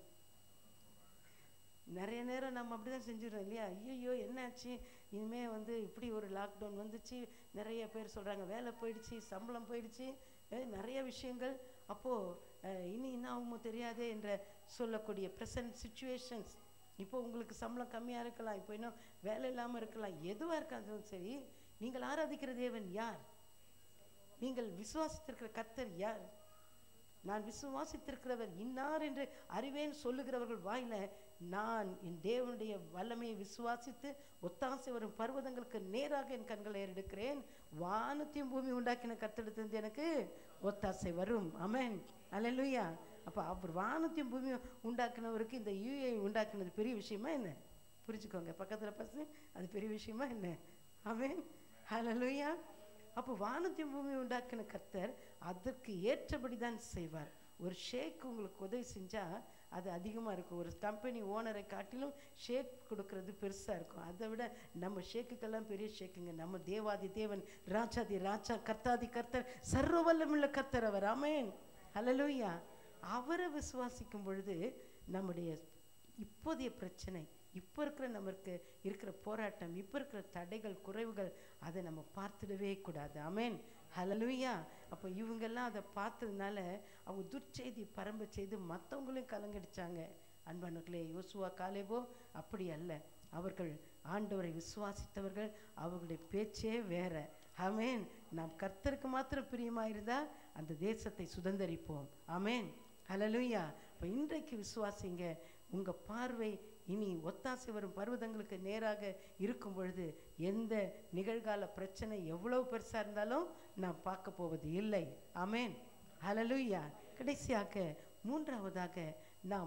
நிறைய நேரம் நம்ம அப்படி தான் செஞ்சிடறோம் இல்லையா ஐயோ என்னாச்சு இனிமேல் வந்து இப்படி ஒரு லாக்டவுன் வந்துச்சு நிறைய பேர் சொல்கிறாங்க வேலை போயிடுச்சு சம்பளம் போயிடுச்சு அஹ் நிறைய விஷயங்கள் அப்போது இனி என்ன ஆகுமோ தெரியாதே என்ற சொல்லக்கூடிய ப்ரெசன்ட் சுச்சுவேஷன்ஸ் இப்போ உங்களுக்கு சம்பளம் கம்மியாக இருக்கலாம் இப்போ இன்னும் வேலை இல்லாமல் இருக்கலாம் எதுவாக இருக்காதும் சரி நீங்கள் ஆராதிக்கிற தேவன் யார் நீங்கள் விசுவாசித்திருக்கிற கர்த்தர் யார் நான் விசுவாசித்திருக்கிறவர் இன்னார் என்று அறிவேன் சொல்லுகிறவர்கள் வாயில நான் என் தேவனுடைய வல்லமையை விசுவாசித்து ஒத்தாசை வரும் பர்வதங்களுக்கு நேராக என் கண்களை ஏறெடுக்கிறேன் வானத்தையும் பூமி உண்டாக்கின கத்தெடுத்திருந்து எனக்கு ஒத்தாசை வரும் அமேன் அல்லேலூயா அப்போ அவர் வானத்தையும் பூமி உண்டாக்கினவருக்கு இந்த யூஏ உண்டாக்கினது பெரிய விஷயமா என்ன புரிஞ்சுக்கோங்க பக்கத்தில் பசங்க அது பெரிய விஷயமா என்ன அமேன் ஹalleluya அப்போ வானத்தையும் பூமி உண்டாக்கின கர்த்தர் அதற்கு ஏற்றபடி தான் செய்வார் ஒரு ஷேக் உங்களுக்கு உதவி செஞ்சால் அது அதிகமாக இருக்கும் ஒரு கம்பெனி ஓனரை காட்டிலும் ஷேக் கொடுக்கறது பெருசாக இருக்கும் அதை விட நம்ம ஷேக்குக்கெல்லாம் பெரிய ஷேக்குங்க நம்ம தேவாதி தேவன் ராஜாதி ராஜா கர்த்தாதி கர்த்தர் சர்வ வல்லமுள்ள கர்த்தர் அவர் அமேன் ஹalleluya அவரை விசுவாசிக்கும் பொழுது நம்முடைய இப்போதைய பிரச்சனை இப்போ இருக்கிற நமக்கு இருக்கிற போராட்டம் இப்போ இருக்கிற தடைகள் குறைவுகள் அதை நம்ம பார்த்துடவே கூடாது அமேன் ஹலலுயா அப்போ இவங்கெல்லாம் அதை பார்த்ததுனால அவங்க துர்ச்செய்தி பரம்ப செய்து மற்றவங்களையும் கலங்கடிச்சாங்க அன்பானவர்களே யோசுவா காலேபோ அப்படி அல்ல அவர்கள் ஆண்டவரை விசுவாசித்தவர்கள் அவர்களுடைய பேச்சே வேற ஆமேன் நாம் கர்த்தருக்கு மாத்திரம் பிரியமாக இருந்தால் அந்த தேசத்தை சுதந்தரிப்போம் ஆமேன் ஹலலுயா இப்போ இன்றைக்கு விசுவாசிங்க உங்கள் பார்வை இனி ஒத்தாசை வரும் பர்வதங்களுக்கு நேராக இருக்கும் பொழுது எந்த நிகழ்கால பிரச்சனை எவ்வளவு பெருசாக இருந்தாலும் நான் பார்க்க போவது இல்லை ஆமேன் ஹலலுயா கடைசியாக மூன்றாவதாக நாம்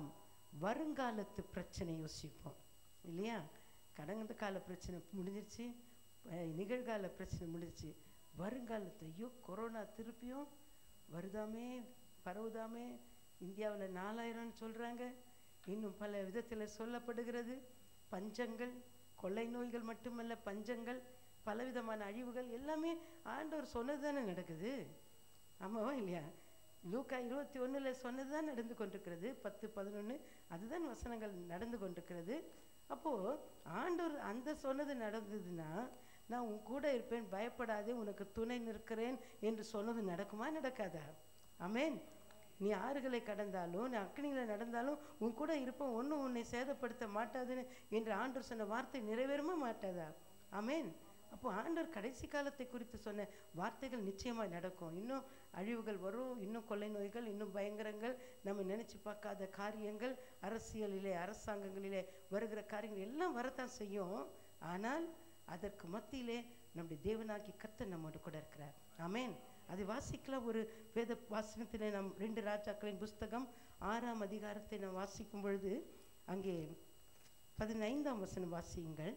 வருங்காலத்து பிரச்சனை யோசிப்போம் இல்லையா கடந்த கால பிரச்சனை முடிஞ்சிருச்சு அஹ் நிகழ்கால பிரச்சனை முடிஞ்சிருச்சு வருங்காலத்து ஐயோ கொரோனா திருப்பியும் வருதாமே பரவுதாமே இந்தியாவில் நாலாயிரம்னு சொல்கிறாங்க இன்னும் பல விதத்தில் சொல்லப்படுகிறது பஞ்சங்கள் கொள்ளை நோய்கள் மட்டுமல்ல பஞ்சங்கள் பலவிதமான அழிவுகள் எல்லாமே ஆண்டவர் சொன்னது தானே நடக்குது ஆமாவா இல்லையா லூக்கா இருபத்தி ஒன்றில் சொன்னது தான் நடந்து கொண்டிருக்கிறது பத்து பதினொன்று அதுதான் வசனங்கள் நடந்து கொண்டிருக்கிறது அப்போது ஆண்டவர் அந்த சொன்னது நடந்ததுன்னா நான் உன் கூட இருப்பேன் பயப்படாதே உனக்கு துணை நிற்கிறேன் என்று சொன்னது நடக்குமா நடக்காதா ஆமென் நீ ஆறுகளை கடந்தாலும் நீ அக்னிகளை நடந்தாலும் உன் கூட இருப்பேன் ஒன்றும் உன்னை சேதப்படுத்த மாட்டாதுன்னு என்று ஆண்டவர் சொன்ன வார்த்தை நிறைவேறுமா மாட்டாதா ஆமென் அப்போ ஆண்டவர் கடைசி காலத்தை குறித்து சொன்ன வார்த்தைகள் நிச்சயமாக நடக்கும் இன்னும் அழிவுகள் வரும் இன்னும் கொள்ளை நோய்கள் இன்னும் பயங்கரங்கள் நம்ம நினைச்சு பார்க்காத காரியங்கள் அரசியலிலே அரசாங்கங்களிலே வருகிற காரியங்கள் எல்லாம் வரத்தான் செய்யும் ஆனால் அதற்கு மத்தியிலே நம்முடைய தேவனாகி கர்த்தர் நம்மோடு கூட இருக்கிறார் ஆமென் அதை வாசிக்கலாம் ஒரு வேத வாசனத்திலே நாம் ரெண்டு ராஜாக்களின் புஸ்தகம் ஆறாம் அதிகாரத்தை நாம் வாசிக்கும் பொழுது அங்கே பதினைந்தாம் வசனம் வாசியுங்கள்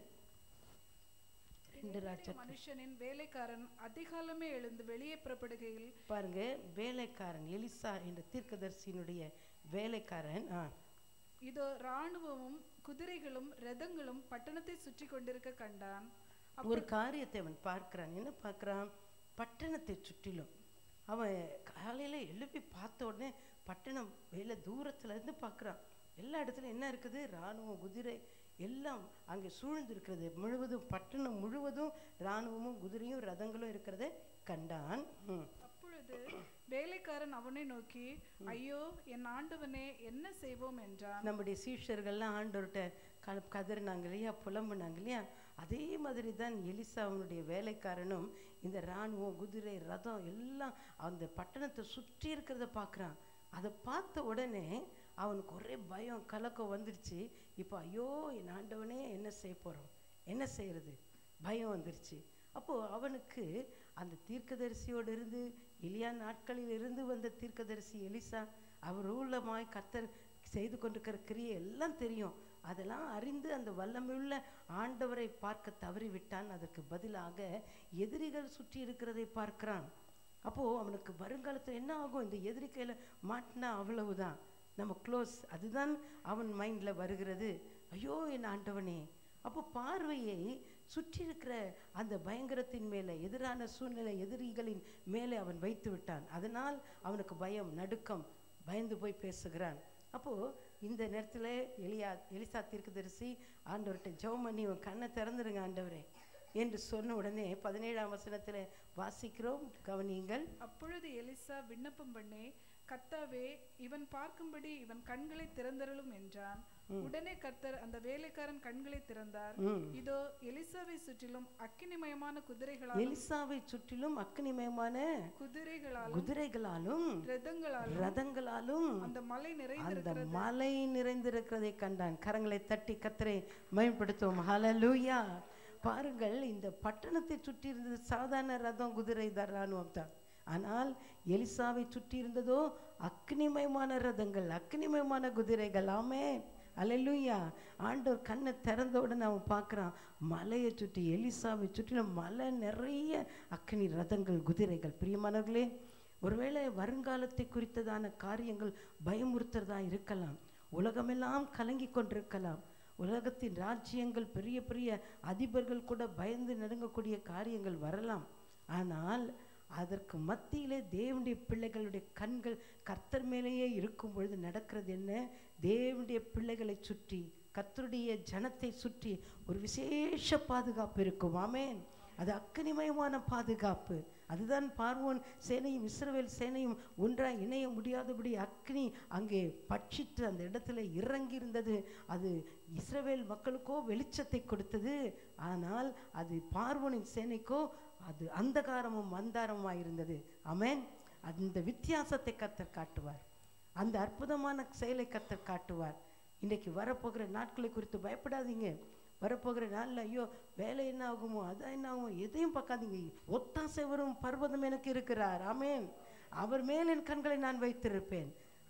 ரெண்டு ராஜா மனுஷனின் வேலைக்காரன் அதிகாலமே எழுந்து வெளியே புறப்படுகையில் பாருங்க வேலைக்காரன் எலிசா என்ற தீர்க்கதரிசியினுடைய வேலைக்காரன் ஆ இதோ இராணுவமும் குதிரைகளும் ரதங்களும் பட்டணத்தை சுற்றி கொண்டிருக்க கண்டான் ஒரு காரியத்தை அவன் பார்க்கிறான் என்ன பார்க்கறான் பட்டணத்தை சுற்றிலும் அவன் காலையில எழுப்பி பார்த்த உடனே பட்டணம் வெளில தூரத்துல இருந்து பார்க்கறான் எல்லா இடத்துலயும் என்ன இருக்குது இராணுவம் குதிரை எல்லாம் அங்கே சூழ்ந்து இருக்கிறது முழுவதும் பட்டணம் முழுவதும் இராணுவமும் குதிரையும் ரதங்களும் இருக்கிறதை கண்டான் ம். அப்பொழுது வேலைக்காரன் அவனை நோக்கி ஐயோ என் ஆண்டவனே என்ன செய்வோம் என்றான் நம்முடைய சீஷர்கள்லாம் ஆண்டவர்கிட்ட க கதறினாங்க இல்லையா புலம்புனாங்க இல்லையா அதே மாதிரி தான் எலிசா அவனுடைய வேலைக்காரனும் இந்த இராணுவம் குதிரை ரதம் எல்லாம் அந்த பட்டணத்தை சுற்றி இருக்கிறத பார்க்குறான் அதை பார்த்த உடனே அவனுக்கு ஒரே பயம் கலக்கம் வந்துடுச்சு இப்போ ஐயோ என் ஆண்டவனே என்ன செய்ய போகிறோம் என்ன செய்யறது பயம் வந்துருச்சு அப்போது அவனுக்கு அந்த தீர்க்கதரிசியோடு இருந்து எலியா நாட்களில் இருந்து வந்த தீர்க்கதரிசி எலிசா அவர் ஊழமாய் கர்த்தர் செய்து கொண்டிருக்கிற கிரியை எல்லாம் தெரியும் அதெல்லாம் அறிந்து அந்த வல்லமையுள்ள ஆண்டவரை பார்க்க தவறிவிட்டான் அதற்கு பதிலாக எதிரிகள் சுற்றி இருக்கிறதை பார்க்கிறான் அப்போ அவனுக்கு வருங்காலத்தில் என்ன ஆகும் இந்த எதிரி கையில மாட்டினா அவ்வளவுதான் நம்ம க்ளோஸ் அதுதான் அவன் மைண்ட்ல வருகிறது ஐயோ என் ஆண்டவனே அப்போ பார்வையை சுற்றி இருக்கிற அந்த பயங்கரத்தின் மேலே எதிரான சூழ்நிலை எதிரிகளின் மேலே அவன் வைத்து விட்டான் அதனால் அவனுக்கு பயம் நடுக்கம் பயந்து போய் பேசுகிறான் அப்போ இந்த நேரத்துல எலியா எலிசா தீர்க்கதரிசி ஆண்டவர்கிட்ட ஜெபம் பண்ணி உன் கண்ணை திறந்துருங்க ஆண்டவரே என்று சொன்ன உடனே பதினேழாம் வசனத்துல வாசிக்கிறோம் கவனியுங்கள் அப்பொழுது எலிசா விண்ணப்பம் பண்ணி கர்த்தாவே இவன் பார்க்கும்படி இவன் கண்களை திறந்தருளும் என்றான் உடனே கர்த்தர் அந்த வேலைக்காரன் கண்களை திறந்தார் ம். இதோ எலிசாவை சுற்றிலும் அக்கினிமயமான குதிரைகளாலும் எலிசாவை சுற்றிலும் அக்னிமயமான குதிரைகளாலும் குதிரைகளாலும் ரதங்களாலும் ரதங்களாலும் அந்த மலை அந்த நிறைந்திருக்கிறது மலை நிறைந்திருக்கிறதை கண்டான் கரங்களை தட்டி கத்தரை மேம்படுத்துவோம் ஹalleluya பாருங்கள் இந்த பட்டணத்தை சுற்றி இருந்தது சாதாரண ரதம் குதிரை தான் ராணுவம் தான் ஆனால் எலிசாவை சுற்றி இருந்ததோ அக்னிமயமான ரதங்கள் அக்னிமயமான குதிரைகள் ஆமே அல்லேலூயா ஆண்டவர் கண்ணை திறந்த உடனே அவன் பார்க்குறான் மலையை சுற்றி எலிசாவை சுற்றிலும் மலை நிறைய அக்னி ரதங்கள் குதிரைகள் பிரியமானவர்களே ஒருவேளை வருங்காலத்தை குறித்ததான காரியங்கள் பயமுறுத்துறதா இருக்கலாம் உலகமெல்லாம் கலங்கி கொண்டிருக்கலாம் உலகத்தின் ராஜ்யங்கள் பெரிய பெரிய அதிபர்கள் கூட பயந்து நடுங்கக்கூடிய காரியங்கள் வரலாம் ஆனால் அதற்கு மத்தியிலே தேவனுடைய பிள்ளைகளுடைய கண்கள் கர்த்தர் மேலேயே இருக்கும் பொழுது நடக்கிறது என்ன தேவனுடைய பிள்ளைகளை சுற்றி கர்த்தருடைய ஜனத்தை சுற்றி ஒரு விசேஷ பாதுகாப்பு இருக்கும் ஆமென் அது அக்கனிமயமான பாதுகாப்பு அதுதான் பார்வோன் சேனையும் இஸ்ரவேல் சேனையும் ஒன்றாய் இணைய முடியாதபடி அக்னி அங்கே பட்சித்து அந்த இடத்துல இறங்கி இருந்தது அது இஸ்ரவேல் மக்களுக்கோ வெளிச்சத்தை கொடுத்தது ஆனால் அது பார்வோனின் சேனைக்கோ அது அந்தகாரமும் அந்தாரமுமாய் இருந்தது ஆமென் அந்த வித்தியாசத்தை கத்தர் காட்டுவார் அந்த அற்புதமான செயலை கத்தர் காட்டுவார் இன்றைக்கு வரப்போகிற நாட்களை குறித்து பயப்படாதீங்க வரப்போகிற நாளில் ஐயோ வேலை என்ன ஆகுமோ அதான் என்ன ஆகும் எதையும் பார்க்காதீங்க ஒத்தாசை வரும் பர்வதம் எனக்கு இருக்கிறார் ஆமென் அவர் மேல் என் கண்களை நான் வைத்திருப்பேன்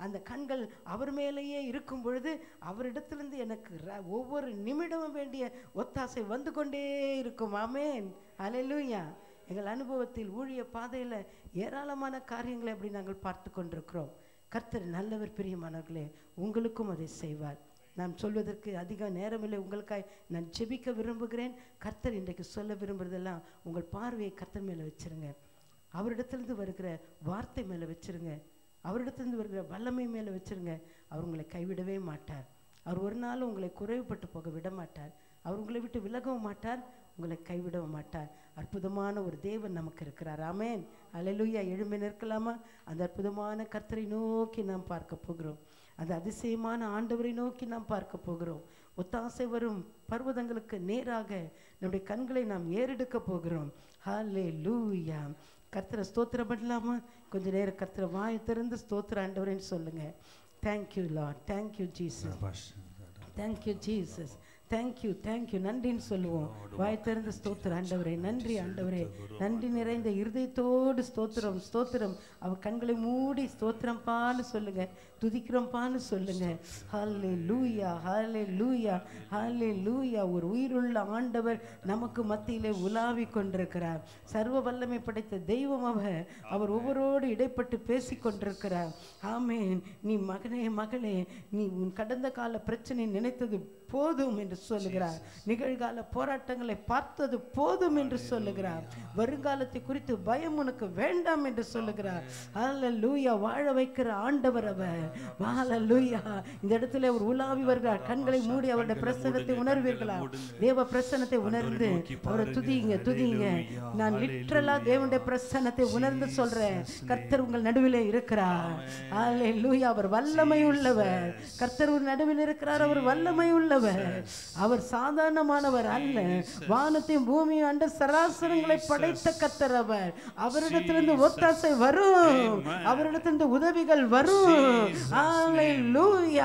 அந்த கண்கள் அவர் மேலேயே இருக்கும் பொழுது அவரிடத்திலிருந்து எனக்கு ர- ஒவ்வொரு நிமிடமும் வேண்டிய ஒத்தாசை வந்து கொண்டே இருக்கும் ஆமென் அல்லேலூயா எங்கள் அனுபவத்தில் ஊழிய பாதையில் ஏராளமான காரியங்களை அப்படி நாங்கள் பார்த்து கொண்டிருக்கிறோம் கர்த்தர் நல்லவர் பிரியமானவர்களே உங்களுக்கும் அதை செய்வார் நான் சொல்வதற்கு அதிக நேரமில்லை உங்களுக்காய் நான் ஜெபிக்க விரும்புகிறேன் கர்த்தர் இன்றைக்கு சொல்ல விரும்புறதெல்லாம் உங்கள் பார்வையை கர்த்தர் மேலே வச்சிருங்க அவரிடத்திலிருந்து வருகிற வார்த்தை மேலே வச்சிருங்க அவரிடத்திலிருந்து வருகிற வல்லமை மேலே வச்சிருங்க அவர் உங்களை கைவிடவே மாட்டார் அவர் ஒரு நாளும் உங்களை குறைவுபட்டு போக விட மாட்டார் அவர் உங்களை விட்டு விலகவும் மாட்டார் உங்களை கைவிடவும் மாட்டார் அற்புதமான ஒரு தேவன் நமக்கு இருக்கிறார் ஆமென் அல்லேலூயா எழும்பி நிற்கலாமா அந்த அற்புதமான கர்த்தரை நோக்கி நாம் பார்க்க போகிறோம் அந்த அதிசயமான ஆண்டவரை நோக்கி நாம் பார்க்க போகிறோம் ஒத்தாசை வரும் பர்வதங்களுக்கு நேராக நம்முடைய கண்களை நாம் ஏறெடுக்க போகிறோம் ஹாலே லூயா கர்த்தரை ஸ்தோத்திரம் பண்ணலாமா கொஞ்ச நேரம் கர்த்தரை வாய் திறந்து ஸ்தோத்திர ஆண்டவரேன்னு சொல்லுங்க thank you Lord thank you Jesus thank you Jesus thank you thank you நன்றின்னு சொல்லுவோம் வாய் திறந்து ஸ்தோத்திரம் ஆண்டவரே நன்றி ஆண்டவரே நன்றி நிறைந்த இருதயத்தோடு ஸ்தோத்திரம் ஸ்தோத்திரம் அவர் கண்களை மூடி ஸ்தோத்திரம்பான்னு சொல்லுங்க துதிக்கிறோம்பான்னு சொல்லுங்க ஹாலே லூயா ஹாலே லூயா ஹாலே லூயா ஒரு உயிருள்ள ஆண்டவர் நமக்கு மத்தியிலே உலாவி கொண்டிருக்கிறார் சர்வ வல்லமை படைத்த தெய்வம் அவர் அவர் ஒவ்வொருவரோடு இடைப்பட்டு பேசி கொண்டிருக்கிறார் ஆமேன் நீ மகனே மகளே நீ உன் கடந்த கால பிரச்சனை நினைத்தது போதும் என்று சொல்லுகிறார் நிகழ்கால போராட்டங்களை பார்த்தது போதும் என்று சொல்லுகிறார் வருங்காலத்தை குறித்து பயம் உனக்கு வேண்டாம் என்று சொல்லுகிறார் ஹalleluya வாழ வைக்கிற ஆண்டவர் அவர் ஹalleluya இந்த இடத்துல அவர் உலாவி வருகிறார் கண்களை மூடி அவருடைய பிரசன்னத்தை உணர்வீர்களா தேவ பிரசன்னத்தை உணர்ந்து அவரை துதிங்க துதிங்க நான் லிட்டரலா தேவனுடைய பிரசன்னத்தை உணர்ந்து சொல்றேன் கர்த்தர் உங்கள் நடுவிலே இருக்கிறார் ஹalleluya அவர் வல்லமை உள்ளவர் கர்த்தர் ஒரு நடுவில் இருக்கிறார் அவர் வல்லமை உள்ளவர் அவர் சாதாரணமானவர் அல்ல வானத்தையும் பூமியும் அண்ட சராசரங்களை படைத்த கர்த்தர் அவர் அவரிடத்திலிருந்து ஒத்தாசை வரும் அவரிடத்திலிருந்து உதவிகள் வரும் ஹalleluya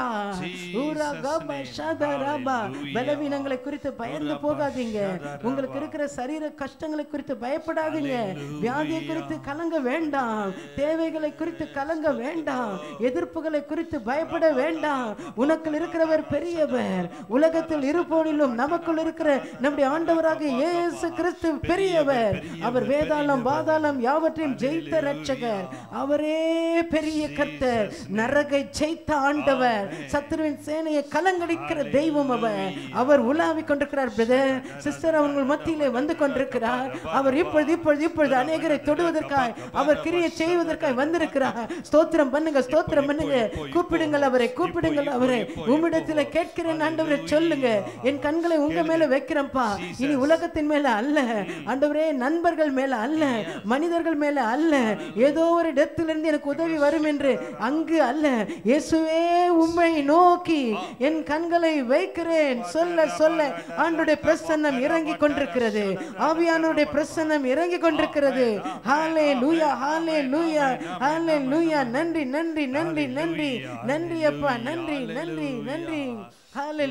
ஊரா கபா ஷதரபா பலவீனங்களை குறித்து பயந்து போகாதீங்க உங்களுக்கு இருக்கிற சரீர கஷ்டங்களை குறித்து பயப்படாதீங்க வியாதியை குறித்து கலங்க வேண்டாம் தேவைகளை குறித்து கலங்க வேண்டாம் எதிர்ப்புகளை குறித்து பயப்பட வேண்டாம் உனக்குள் இருக்கிறவர் பெரியவர் உலகத்தில் இருப்போனிலும் நமக்குள் இருக்கிற நம்முடைய ஆண்டவராக இயேசு கிறிஸ்து பெரியவர் அவர் வேதாளம் பாதாளம் யாவற்றையும் ஜெயித்த ரட்சகர் அவரே பெரிய கர்த்தர் நரகை ஜெயித்த ஆண்டவர் சத்துருவின் சேனையை கலங்கடிக்கிற தெய்வம் அவர் அவர் உலாவிக் கொண்டிருக்கிறார் பிரதர் சிஸ்டர் அவங்கள் மத்தியிலே வந்து கொண்டிருக்கிறார் அவர் இப்பொழுது இப்பொழுது இப்பொழுது அநேகரை தொடுவதற்காய் அவர் கிரியை செய்வதற்காய் வந்திருக்கிறார் ஸ்தோத்திரம் பண்ணுங்க ஸ்தோத்திரம் பண்ணுங்க கூப்பிடுங்கள் அவரை கூப்பிடுங்கள் அவரை உம்மிடத்தில் கேட்கிறேன் ஆண்டவரை சொல்லுங்க என் கண்களை உங்க மேல வைக்கிறேன்ப்பா இனி உலகத்தின் மேல அல்ல ஆண்டவரே நண்பர்கள் மேல அல்ல மனிதர்கள் மேல அல்ல ஏதோ ஒரு இடத்துல இருந்து எனக்கு உதவி வரும் என்று அங்கு அல்ல இயேசுவே உம்மை நோக்கி என் கண்களை வைக்கிறேன் சொல்ல சொல்ல ஆண்டுடைய பிரசன்னம் இறங்கி கொண்டிருக்கிறது ஆவியானுடைய பிரசன்னம் இறங்கி கொண்டிருக்கிறது ஹாலே லூயா ஹாலே லூயா ஹாலே லூயா நன்றி நன்றி நன்றி நன்றி நன்றி அப்பா நன்றி நன்றி நன்றி ஹாலே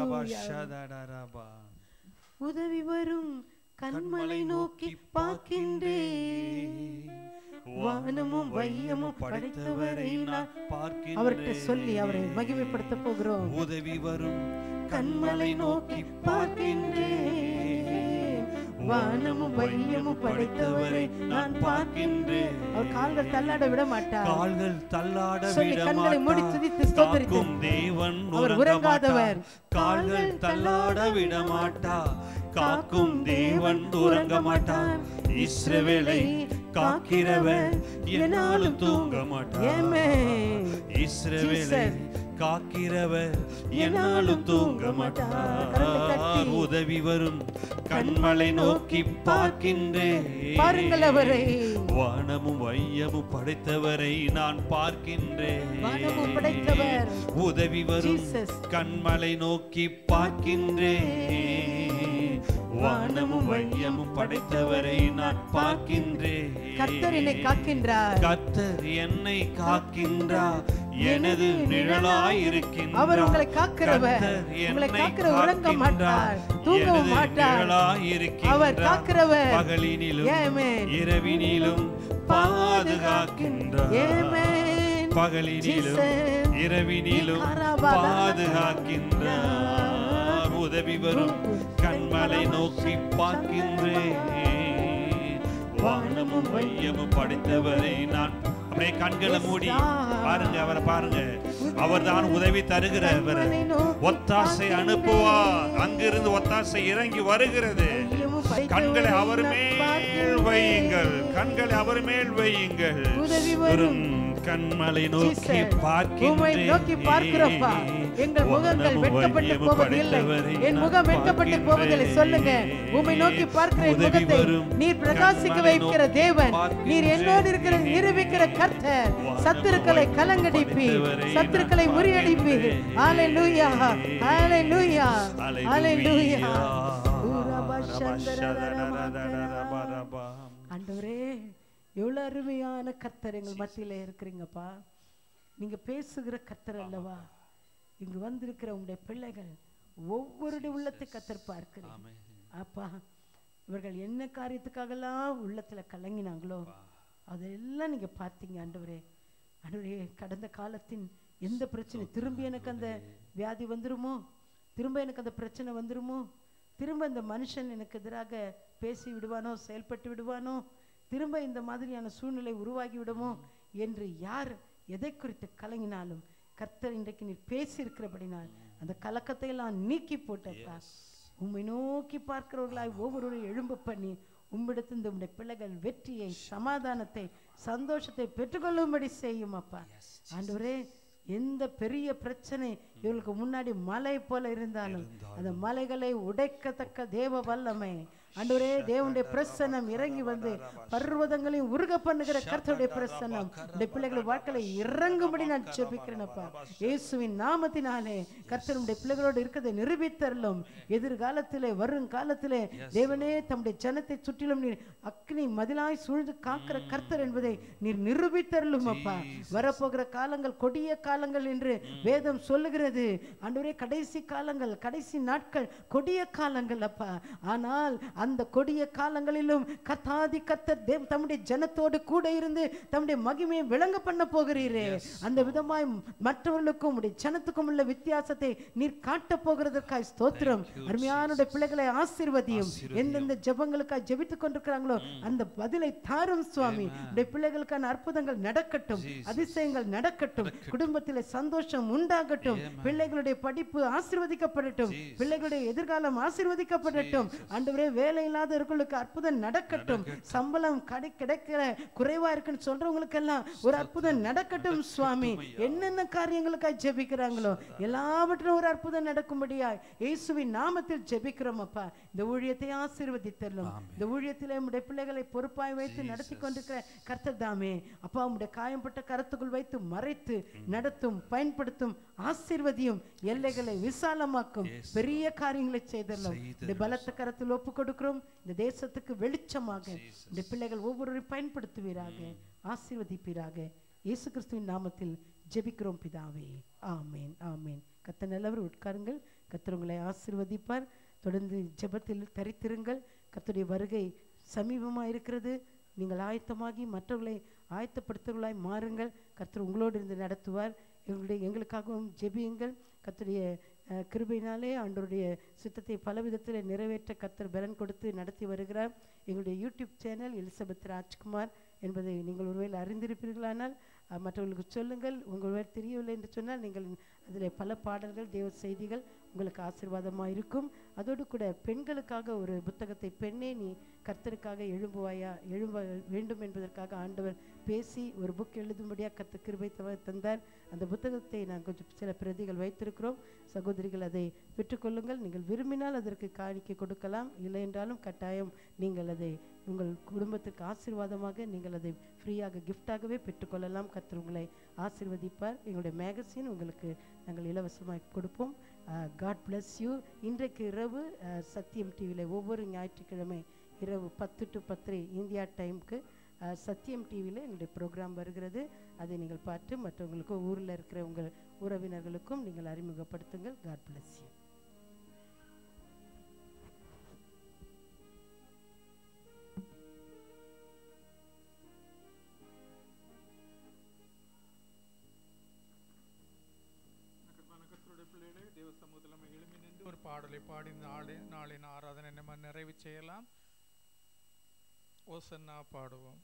உதவி வரும் கண்மலை நோக்கி பார்க்கின்றேன் வானமும் வையமும் படைத்தவரை நான் அவர்கிட்ட சொல்லி அவரை மகிமைப்படுத்த போகிறோம் உதவி வரும் கண்மலை நோக்கி பார்க்கின்றேன் வானமும் வையமும் படைத்தவரை நான் பார்க்கின்றேன் அவர் கால்கள் தள்ளாட விட மாட்டார் கால்கள் தள்ளாட சொல்லி விட கண்களை மூடி மாட்டார். துதித்து ஸ்தோத்திரித்து. காக்கும் தேவன் அவர் உறங்க உறங்காதவர். மாட்டார். கால்கள் தள்ளாட விட மாட்டார் காக்கும் தேவன் உறங்க மாட்டார் இஸ்ரவேலை காக்கிறவர் என்னாலும் தூங்க மாட்டார் Amen. இஸ்ரவேலை Jesus. காக்கிறவர் என்னாலும் தூங்க மாட்டார். கரங்களை மாட்டார் தட்டி. உதவி வரும் கண்மலை நோக்கி பார்க்கின்றேன் பாருங்கள் அவரை வானமும் வையமும் படைத்தவரை நான் பார்க்கின்றேன் வானமும் படைத்தவர். உதவி வரும் Jesus. கண்மலை நோக்கி பார்க்கின்றேன் வானமும் வையமும் படைத்தவரை நான் பார்க்கின்றேன் கர்த்தர் என்னை காக்கின்றார் கர்த்தர் என்னை காக்கின்றார் எனது நிழலாய் இருக்கின்றார் அவர் உங்களை காக்கிறவர். கர்த்தர் உங்களை என்னை காக்கிற உறங்க மாட்டார். காக்கின்றார். தூங்கவும் எனது மாட்டார். நிழலாய் இருக்கின்றார். அவர் காக்கிறவர். பகலினிலும் Amen. இரவினிலும் பாதுகாக்கின்றார் Amen. பகலினிலும் Jesus. இரவினிலும் பாதுகாக்கின்றார் உதவி வரும் கண்மலை நோக்கி பார்க்கின்றேன் வானமும் மையமும் படைத்தவரை நான் அப்படியே கண்களை மூடி பாருங்க அவரை பாருங்க அவர்தான் உதவி தருகிறவர் ஒத்தாசை அனுப்புவார் அங்கிருந்து ஒத்தாசை இறங்கி வருகிறது கண்களை அவர் மேல் வையுங்கள் கண்களை அவர் மேல் வையுங்கள் உதவி வரும். வரும் கண்மலை நோக்கி Jesus. உம்மை நோக்கி பார்க்கிறோப்பா எங்கள் முகங்கள் வெட்கப்பட்டு போவதில்லை என் முகம் வெட்கப்பட்டு போவதில்லை சொல்லுங்க உம்மை நோக்கி பார்க்கிற என் முகத்தை நீர் பிரகாசிக்க வைக்கிற தேவன் நீர் என்னோடு இருக்கிற நிரூபிக்கிற கர்த்தர் சத்துருக்களை கலங்கடிப்பி சத்துருக்களை முறியடிப்பி ஹalleluya ஹalleluya ஹalleluya ஆண்டவரே எவ்வளவு அருமையான கர்த்தர் எங்கள் மத்தியில இருக்கிறீங்கப்பா நீங்க பேசுகிற கர்த்தர் அல்லவா இங்கு வந்திருக்கிற உங்களுடைய பிள்ளைகள் ஒவ்வொருடைய உள்ளத்தை கத்தர் பார்க்கிறேன் அப்பா இவர்கள் என்ன காரியத்துக்காகலாம் உள்ளத்துல கலங்கினாங்களோ அதெல்லாம் நீங்க பார்த்தீங்க ஆண்டவரே ஆண்டவரே கடந்த காலத்தின் எந்த பிரச்சனை திரும்பி எனக்கு அந்த வியாதி வந்துருமோ திரும்ப எனக்கு அந்த பிரச்சனை வந்துருமோ திரும்ப இந்த மனுஷன் எனக்கு எதிராக பேசி விடுவானோ செயல்பட்டு விடுவானோ திரும்ப இந்த மாதிரியான சூழ்நிலை உருவாகி விடுமோ என்று யார் எதை குறித்து கலங்கினாலும் கர்த்தர் இன்றைக்கு நீர் பேசியிருக்கிறபடினால் அந்த கலக்கத்தை எல்லாம் நீக்கி போட்டப்பா உம்மை நோக்கி பார்க்கிறவர்களாய் ஒவ்வொருவரையும் எழும்ப பண்ணி உம்மிடத்திலிருந்து உம்முடைய பிள்ளைகள் வெற்றியை சமாதானத்தை சந்தோஷத்தை பெற்றுக்கொள்ளும்படி செய்யும் அப்பா ஆண்டவரே எந்த பெரிய பிரச்சனை இவர்களுக்கு முன்னாடி மலை போல இருந்தாலும் அந்த மலைகளை உடைக்கத்தக்க தேவ வல்லமை ஆண்டவரே தேவனுடைய பிரசன்னம் இறங்கி வந்து பர்வதங்களையும் உருக பண்ணுகிற கர்த்தருடைய பிரசன்னம் இந்த பிள்ளைகள் வாழ்க்கையில இறங்கும்படி நான் ஜெபிக்கிறேனப்பா இயேசுவின் நாமத்தினாலே கர்த்தருடைய பிள்ளைகளோடு இருக்கிறதை நிரூபித்தரலும் எதிர்காலத்திலே வரும் காலத்திலே தேவனே தம்முடைய ஜனத்தை சுற்றிலும் நீர் அக்னி மதிலாய் சூழ்ந்து காக்கிற கர்த்தர் என்பதை நீர் நிரூபித்தரலும் அப்பா வரப்போகிற காலங்கள் கொடிய காலங்கள் என்று வேதம் சொல்லுகிறது ஆண்டவரே கடைசி காலங்கள் கடைசி நாட்கள் கொடிய காலங்கள் அப்பா ஆனால் அந்த கொடிய காலங்களிலும் கத்தாதி கத்தர் தேவ் தம்முடைய ஜனத்தோடு கூட இருந்து தம்முடைய மகிமையை விளங்க பண்ண போகிறீரே அந்த விதமாய் மற்றவர்களுக்கும் உடைய ஜனத்துக்கும் உள்ள வித்தியாசத்தை நீர் காட்ட போகிறதற்காய் ஸ்தோத்திரம் அருமையான பிள்ளைகளை ஆசீர்வதியும் எந்தெந்த ஜெபங்களுக்காய் ஜெபித்துக் கொண்டிருக்கிறாங்களோ அந்த பதிலை தாரும் சுவாமி உடைய பிள்ளைகளுக்கான அற்புதங்கள் நடக்கட்டும் அதிசயங்கள் நடக்கட்டும் குடும்பத்திலே சந்தோஷம் உண்டாகட்டும் பிள்ளைகளுடைய படிப்பு ஆசீர்வதிக்கப்படட்டும் பிள்ளைகளுடைய எதிர்காலம் ஆசீர்வதிக்கப்படட்டும் ஆண்டவரே வேலை இல்லாதவர்களுக்கு அற்புதம் நடக்கட்டும் சம்பளம் கடை கிடைக்கிற குறைவா இருக்குன்னு சொல்றவங்களுக்கெல்லாம் ஒரு அற்புதம் நடக்கட்டும் சுவாமி என்னென்ன காரியங்களுக்காக ஜெபிக்கிறாங்களோ எல்லாவற்றிலும் ஒரு அற்புதம் நடக்கும்படியா இயேசுவின் நாமத்தில் ஜெபிக்கிறோம் அப்பா இந்த ஊழியத்தை ஆசீர்வதித்தரலும் இந்த ஊழியத்திலே உம்முடைய பிள்ளைகளை பொறுப்பாய் வைத்து நடத்தி கொண்டிருக்கிற கர்த்தர் தாமே அப்பா உம்முடைய காயம்பட்ட கரத்துக்குள் வைத்து மறைத்து நடத்தும் பயன்படுத்தும் ஆசீர்வதியும் எல்லைகளை விசாலமாக்கும் பெரிய காரியங்களை செய்தரலும் இந்த பலத்த கரத்தில் ஒப்பு கொடுக்கிறோம் இந்த தேசத்துக்கு வெளிச்சமாக இந்த பிள்ளைகள் ஒவ்வொருவரையும் பயன்படுத்துவீராக ஆசீர்வதிப்பீராக இயேசு கிறிஸ்துவின் நாமத்தில் ஜெபிக்கிறோம் பிதாவே ஆமேன் ஆமேன் கத்த நல்லவர் உட்காருங்கள் கத்தர் உங்களை ஆசீர்வதிப்பார் தொடர்ந்து ஜெபத்தில் தரித்திருங்கள் கர்த்தருடைய வருகை சமீபமாக இருக்கிறது நீங்கள் ஆயத்தமாகி மற்றவர்களை ஆயத்தப்படுத்துவர்களாய் மாறுங்கள் கர்த்தர் உங்களோடு இருந்து நடத்துவார் எங்களுடைய எங்களுக்காகவும் ஜெபியுங்கள் கர்த்தருடைய அஹ், கிருபையினாலே ஆண்டவருடைய சித்தத்தை பல விதத்தில் நிறைவேற்ற கர்த்தர் பலன் கொடுத்து நடத்தி வருகிறார் எங்களுடைய யூடியூப் சேனல் எலிசபெத் ராஜ்குமார் என்பதை நீங்கள் ஒருவேளை அறிந்திருப்பீர்களானால் அஹ், மற்றவர்களுக்கு சொல்லுங்கள் உங்கள் ஒருவேளை தெரியவில்லை என்று சொன்னால் நீங்கள் அதில் பல பாடல்கள் தேவ செய்திகள் உங்களுக்கு ஆசீர்வாதமாக இருக்கும் அதோடு கூட பெண்களுக்காக ஒரு புத்தகத்தை பெண்ணே நீ கர்த்தருக்காக எழும்புவாயா எழும்ப வேண்டும் என்பதற்காக ஆண்டவர் பேசி ஒரு புக் எழுதும்படியாக கர்த்தர் கிருபை தவ- தந்தார் அந்த புத்தகத்தை நான் கொஞ்சம் சில பிரதிகள் வைத்திருக்கிறோம் சகோதரிகள் அதை பெற்றுக்கொள்ளுங்கள் நீங்கள் விரும்பினால் அதற்கு காணிக்கை கொடுக்கலாம் இல்லை என்றாலும் கட்டாயம் நீங்கள் அதை உங்கள் குடும்பத்துக்கு ஆசீர்வாதமாக நீங்கள் அதை ஃப்ரீயாக கிஃப்டாகவே பெற்றுக்கொள்ளலாம் கர்த்தர் உங்களை ஆசீர்வதிப்பார் எங்களுடைய மேகசின் உங்களுக்கு நாங்கள் இலவசமாக கொடுப்போம் காட் bless யூ இன்றைக்கு இரவு அஹ், சத்தியம் டிவியில் ஒவ்வொரு ஞாயிற்றுக்கிழமை இரவு பத்து டு பத்தரை இந்தியா டைம்க்கு அஹ், சத்தியம் டிவியில் எங்களுடைய ப்ரோக்ராம் வருகிறது அதை நீங்கள் பார்த்து மற்றவங்களுக்கும் ஊரில் இருக்கிற உங்கள் உறவினர்களுக்கும் நீங்கள் அறிமுகப்படுத்துங்கள் காட் bless யூ பாடலை பாடி இந்த நாளை நாளின் ஆராதனை நம்ம நிறைவு செய்யலாம் ஓசன்னா பாடுவோம்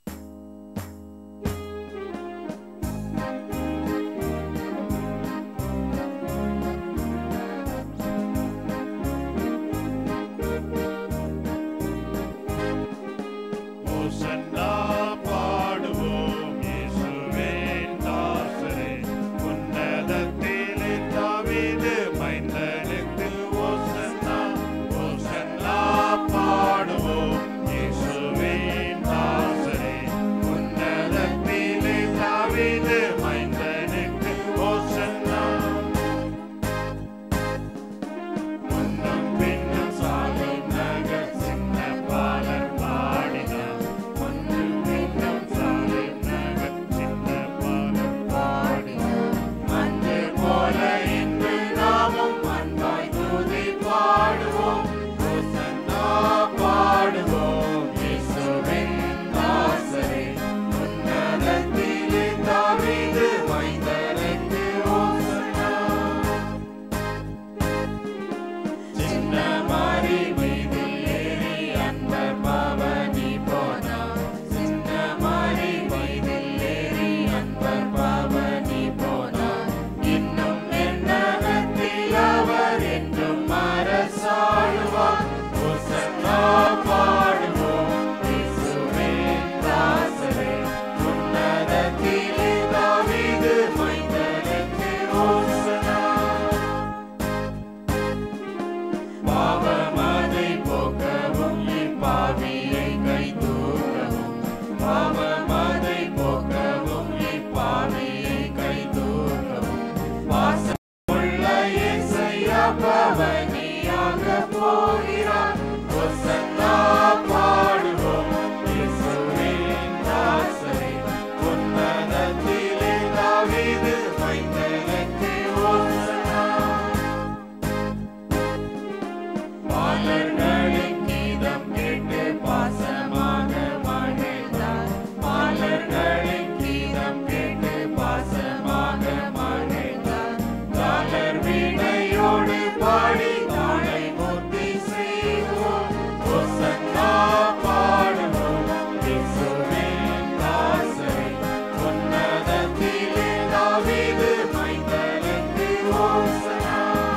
ஓசன்னா பாடுவோம் இயேசுவின் தாசரே உன்னதத்திலே தாவீது மைந்தனுக்கு ஓசன்னா ஓசன்னா பாடுவோம் இயேசுவின் தாசரே உன்னதத்திலே தாவீது மைந்தனுக்கு ஓசன்னா முன்னும் பின்னும் சாகும் நகர் சின்ன பாலர் பாடினார் முன்னும் பின்னும் சாகும் நகர் சின்ன பாலர் பாடினார் அன்று போல இன்று நாமும் அன்பாய் துதி பாடுவோம் ஹோசன்னா பாடுவோம் இயேசுவின் தாசரே உன்னதத்திலே தாவீது மைந்தனுக்கு ஹோசன்னா சின்ன மாறி மீதில் ஏறி அன்பர் பவனி போனார் சின்ன மாறி மீதில் ஏறி அன்பர் பவனி போனார் இன்னும் என்னகத்தில் அவர் என்றும் அரசாளுவார் ஹோசன்னா பாடுவோம் இயேசுவின் தாசரே உன்னதத்திலே தாவீது மைந்தனுக்கு ஹோசன்னா பாவமதை போக்கவும் இப்பாவியை கை தூக்கவும் பாவமதை போக்கவும் இப்பாவியை கை தூக்கவும் வாசமுள்ள இசையா பவனியாக போகிறார் ஒசன்னா பாடுவோம் இயேசுவின் தாசரே உன்னதத்திலே தாவீது மைந்தனுக்கு ஓசனா பாலர்களின் கீதம் கேட்டு பாசமாக மகிழ்ந்தார் பாலர்களின் கீதம் கேட்டு பாசமாக மகிழ்ந்தார் காலர் வீணையோடு பாடி நாளை முத்தி செய்வோம் ஒசன்னா பாடுவோம் இயேசுவின் தாசரே உன்னதத்திலே தாவீது மைந்தனுக்கு ஓசனா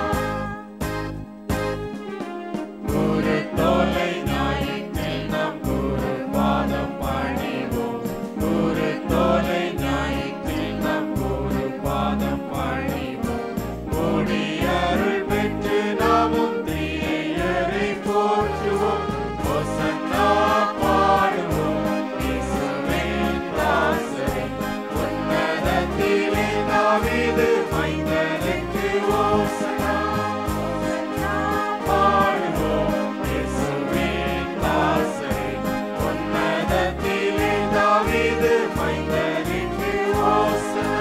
குரு தோலை ஞாயிற்றில் நாம் குரு பாதம் பணிவோம் குரு தோலை ஞாயிற்றில் நாம் குரு பாதம் பணிவோம் கூடி அருள் பெற்று நாமும் தீயரை போற்றுவோம் ஒசன்னா பாடுவோம் இயேசுவின் தாசரே உன்னதத்திலே தாவீது மைந்தனுக்கு ஓசனா பாடுவோம் இயேசுவின் தாசரே உன்னதத்திலே தாவீது மைந்தனுக்கு ஓசனா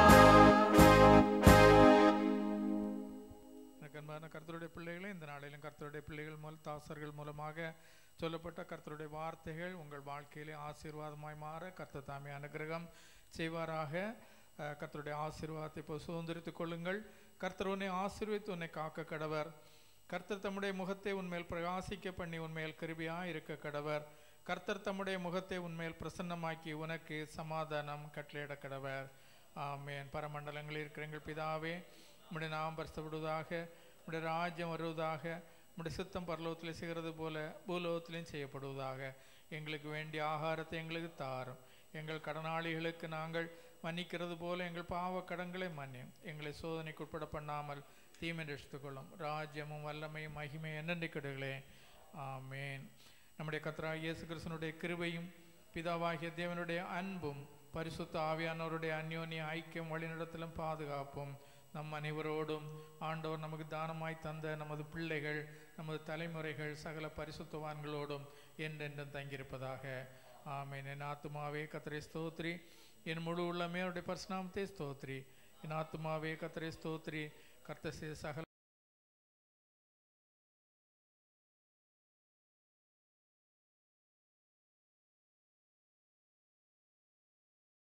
எனக்கு அன்பான கர்த்தருடைய பிள்ளைகளே இந்த நாளிலும் கர்த்தருடைய பிள்ளைகள் மூலம் தாசர்கள் மூலமாக சொல்லப்பட்ட கர்த்தருடைய வார்த்தைகள் உங்கள் வாழ்க்கையிலே ஆசீர்வாதமாய் மாற கர்த்தர் தாமே அனுகிரகம் செய்வாராக அஹ், கர்த்தருடைய ஆசீர்வாதத்தை இப்போ சுதந்திரித்துக் கொள்ளுங்கள் கர்த்தர் உன்னை ஆசீர்வித்து உன்னை காக்க கடவர் கர்த்தர் தம்முடைய முகத்தை உன்மேல் பிரகாசிக்க பண்ணி உன்மேல் கிருபியா இருக்க கடவர் கர்த்தர் தம்முடைய முகத்தை உன்மேல் பிரசன்னமாக்கி உனக்கு சமாதானம் கட்டளையிட கடவர் ஆமென் பரமண்டலங்களில் இருக்கிற எங்கள் பிதாவே உம்முடைய நாம் பரிசப்படுவதாக உம்முடைய ராஜ்யம் வருவதாக உம்முடைய சித்தம் பரலோகத்தில் செய்கிறது போல பூலோகத்திலையும் செய்யப்படுவதாக எங்களுக்கு வேண்டிய ஆகாரத்தை எங்களுக்கு தாரும் எங்கள் கடனாளிகளுக்கு நாங்கள் மன்னிக்கிறது போல எங்கள் பாவ கடன்களை மன்னியும் எங்களை சோதனைக்கு உட்பட பண்ணாமல் தீமை ரசித்துக்கொள்ளும் ராஜ்யமும் வல்லமையும் மகிமை என்னென்றைக்கிடுகளே ஆமேன் நம்முடைய கத்ரா இயேசு கிறிஸ்தனுடைய கிருபையும் பிதாவாகிய தேவனுடைய அன்பும் பரிசுத்த ஆவியானவருடைய அந்யோன்ய ஐக்கியம் வழிநடத்தலும் பாதுகாப்பும் நம் அனைவரோடும் ஆண்டவர் நமக்கு தானமாய் தந்த நமது பிள்ளைகள் நமது தலைமுறைகள் சகல பரிசுத்தவான்களோடும் என்றென்றும் தங்கியிருப்பதாக ஆமென் என் ஆத்துமாவே கத்தரை ஸ்தோத்ரி என் முழு உள்ளமே அவருடைய பரிசுநாமத்தை ஸ்தோத்ரி என் ஆத்துமாவே கத்தரை ஸ்தோத்ரி கர்த்த செய்த சகல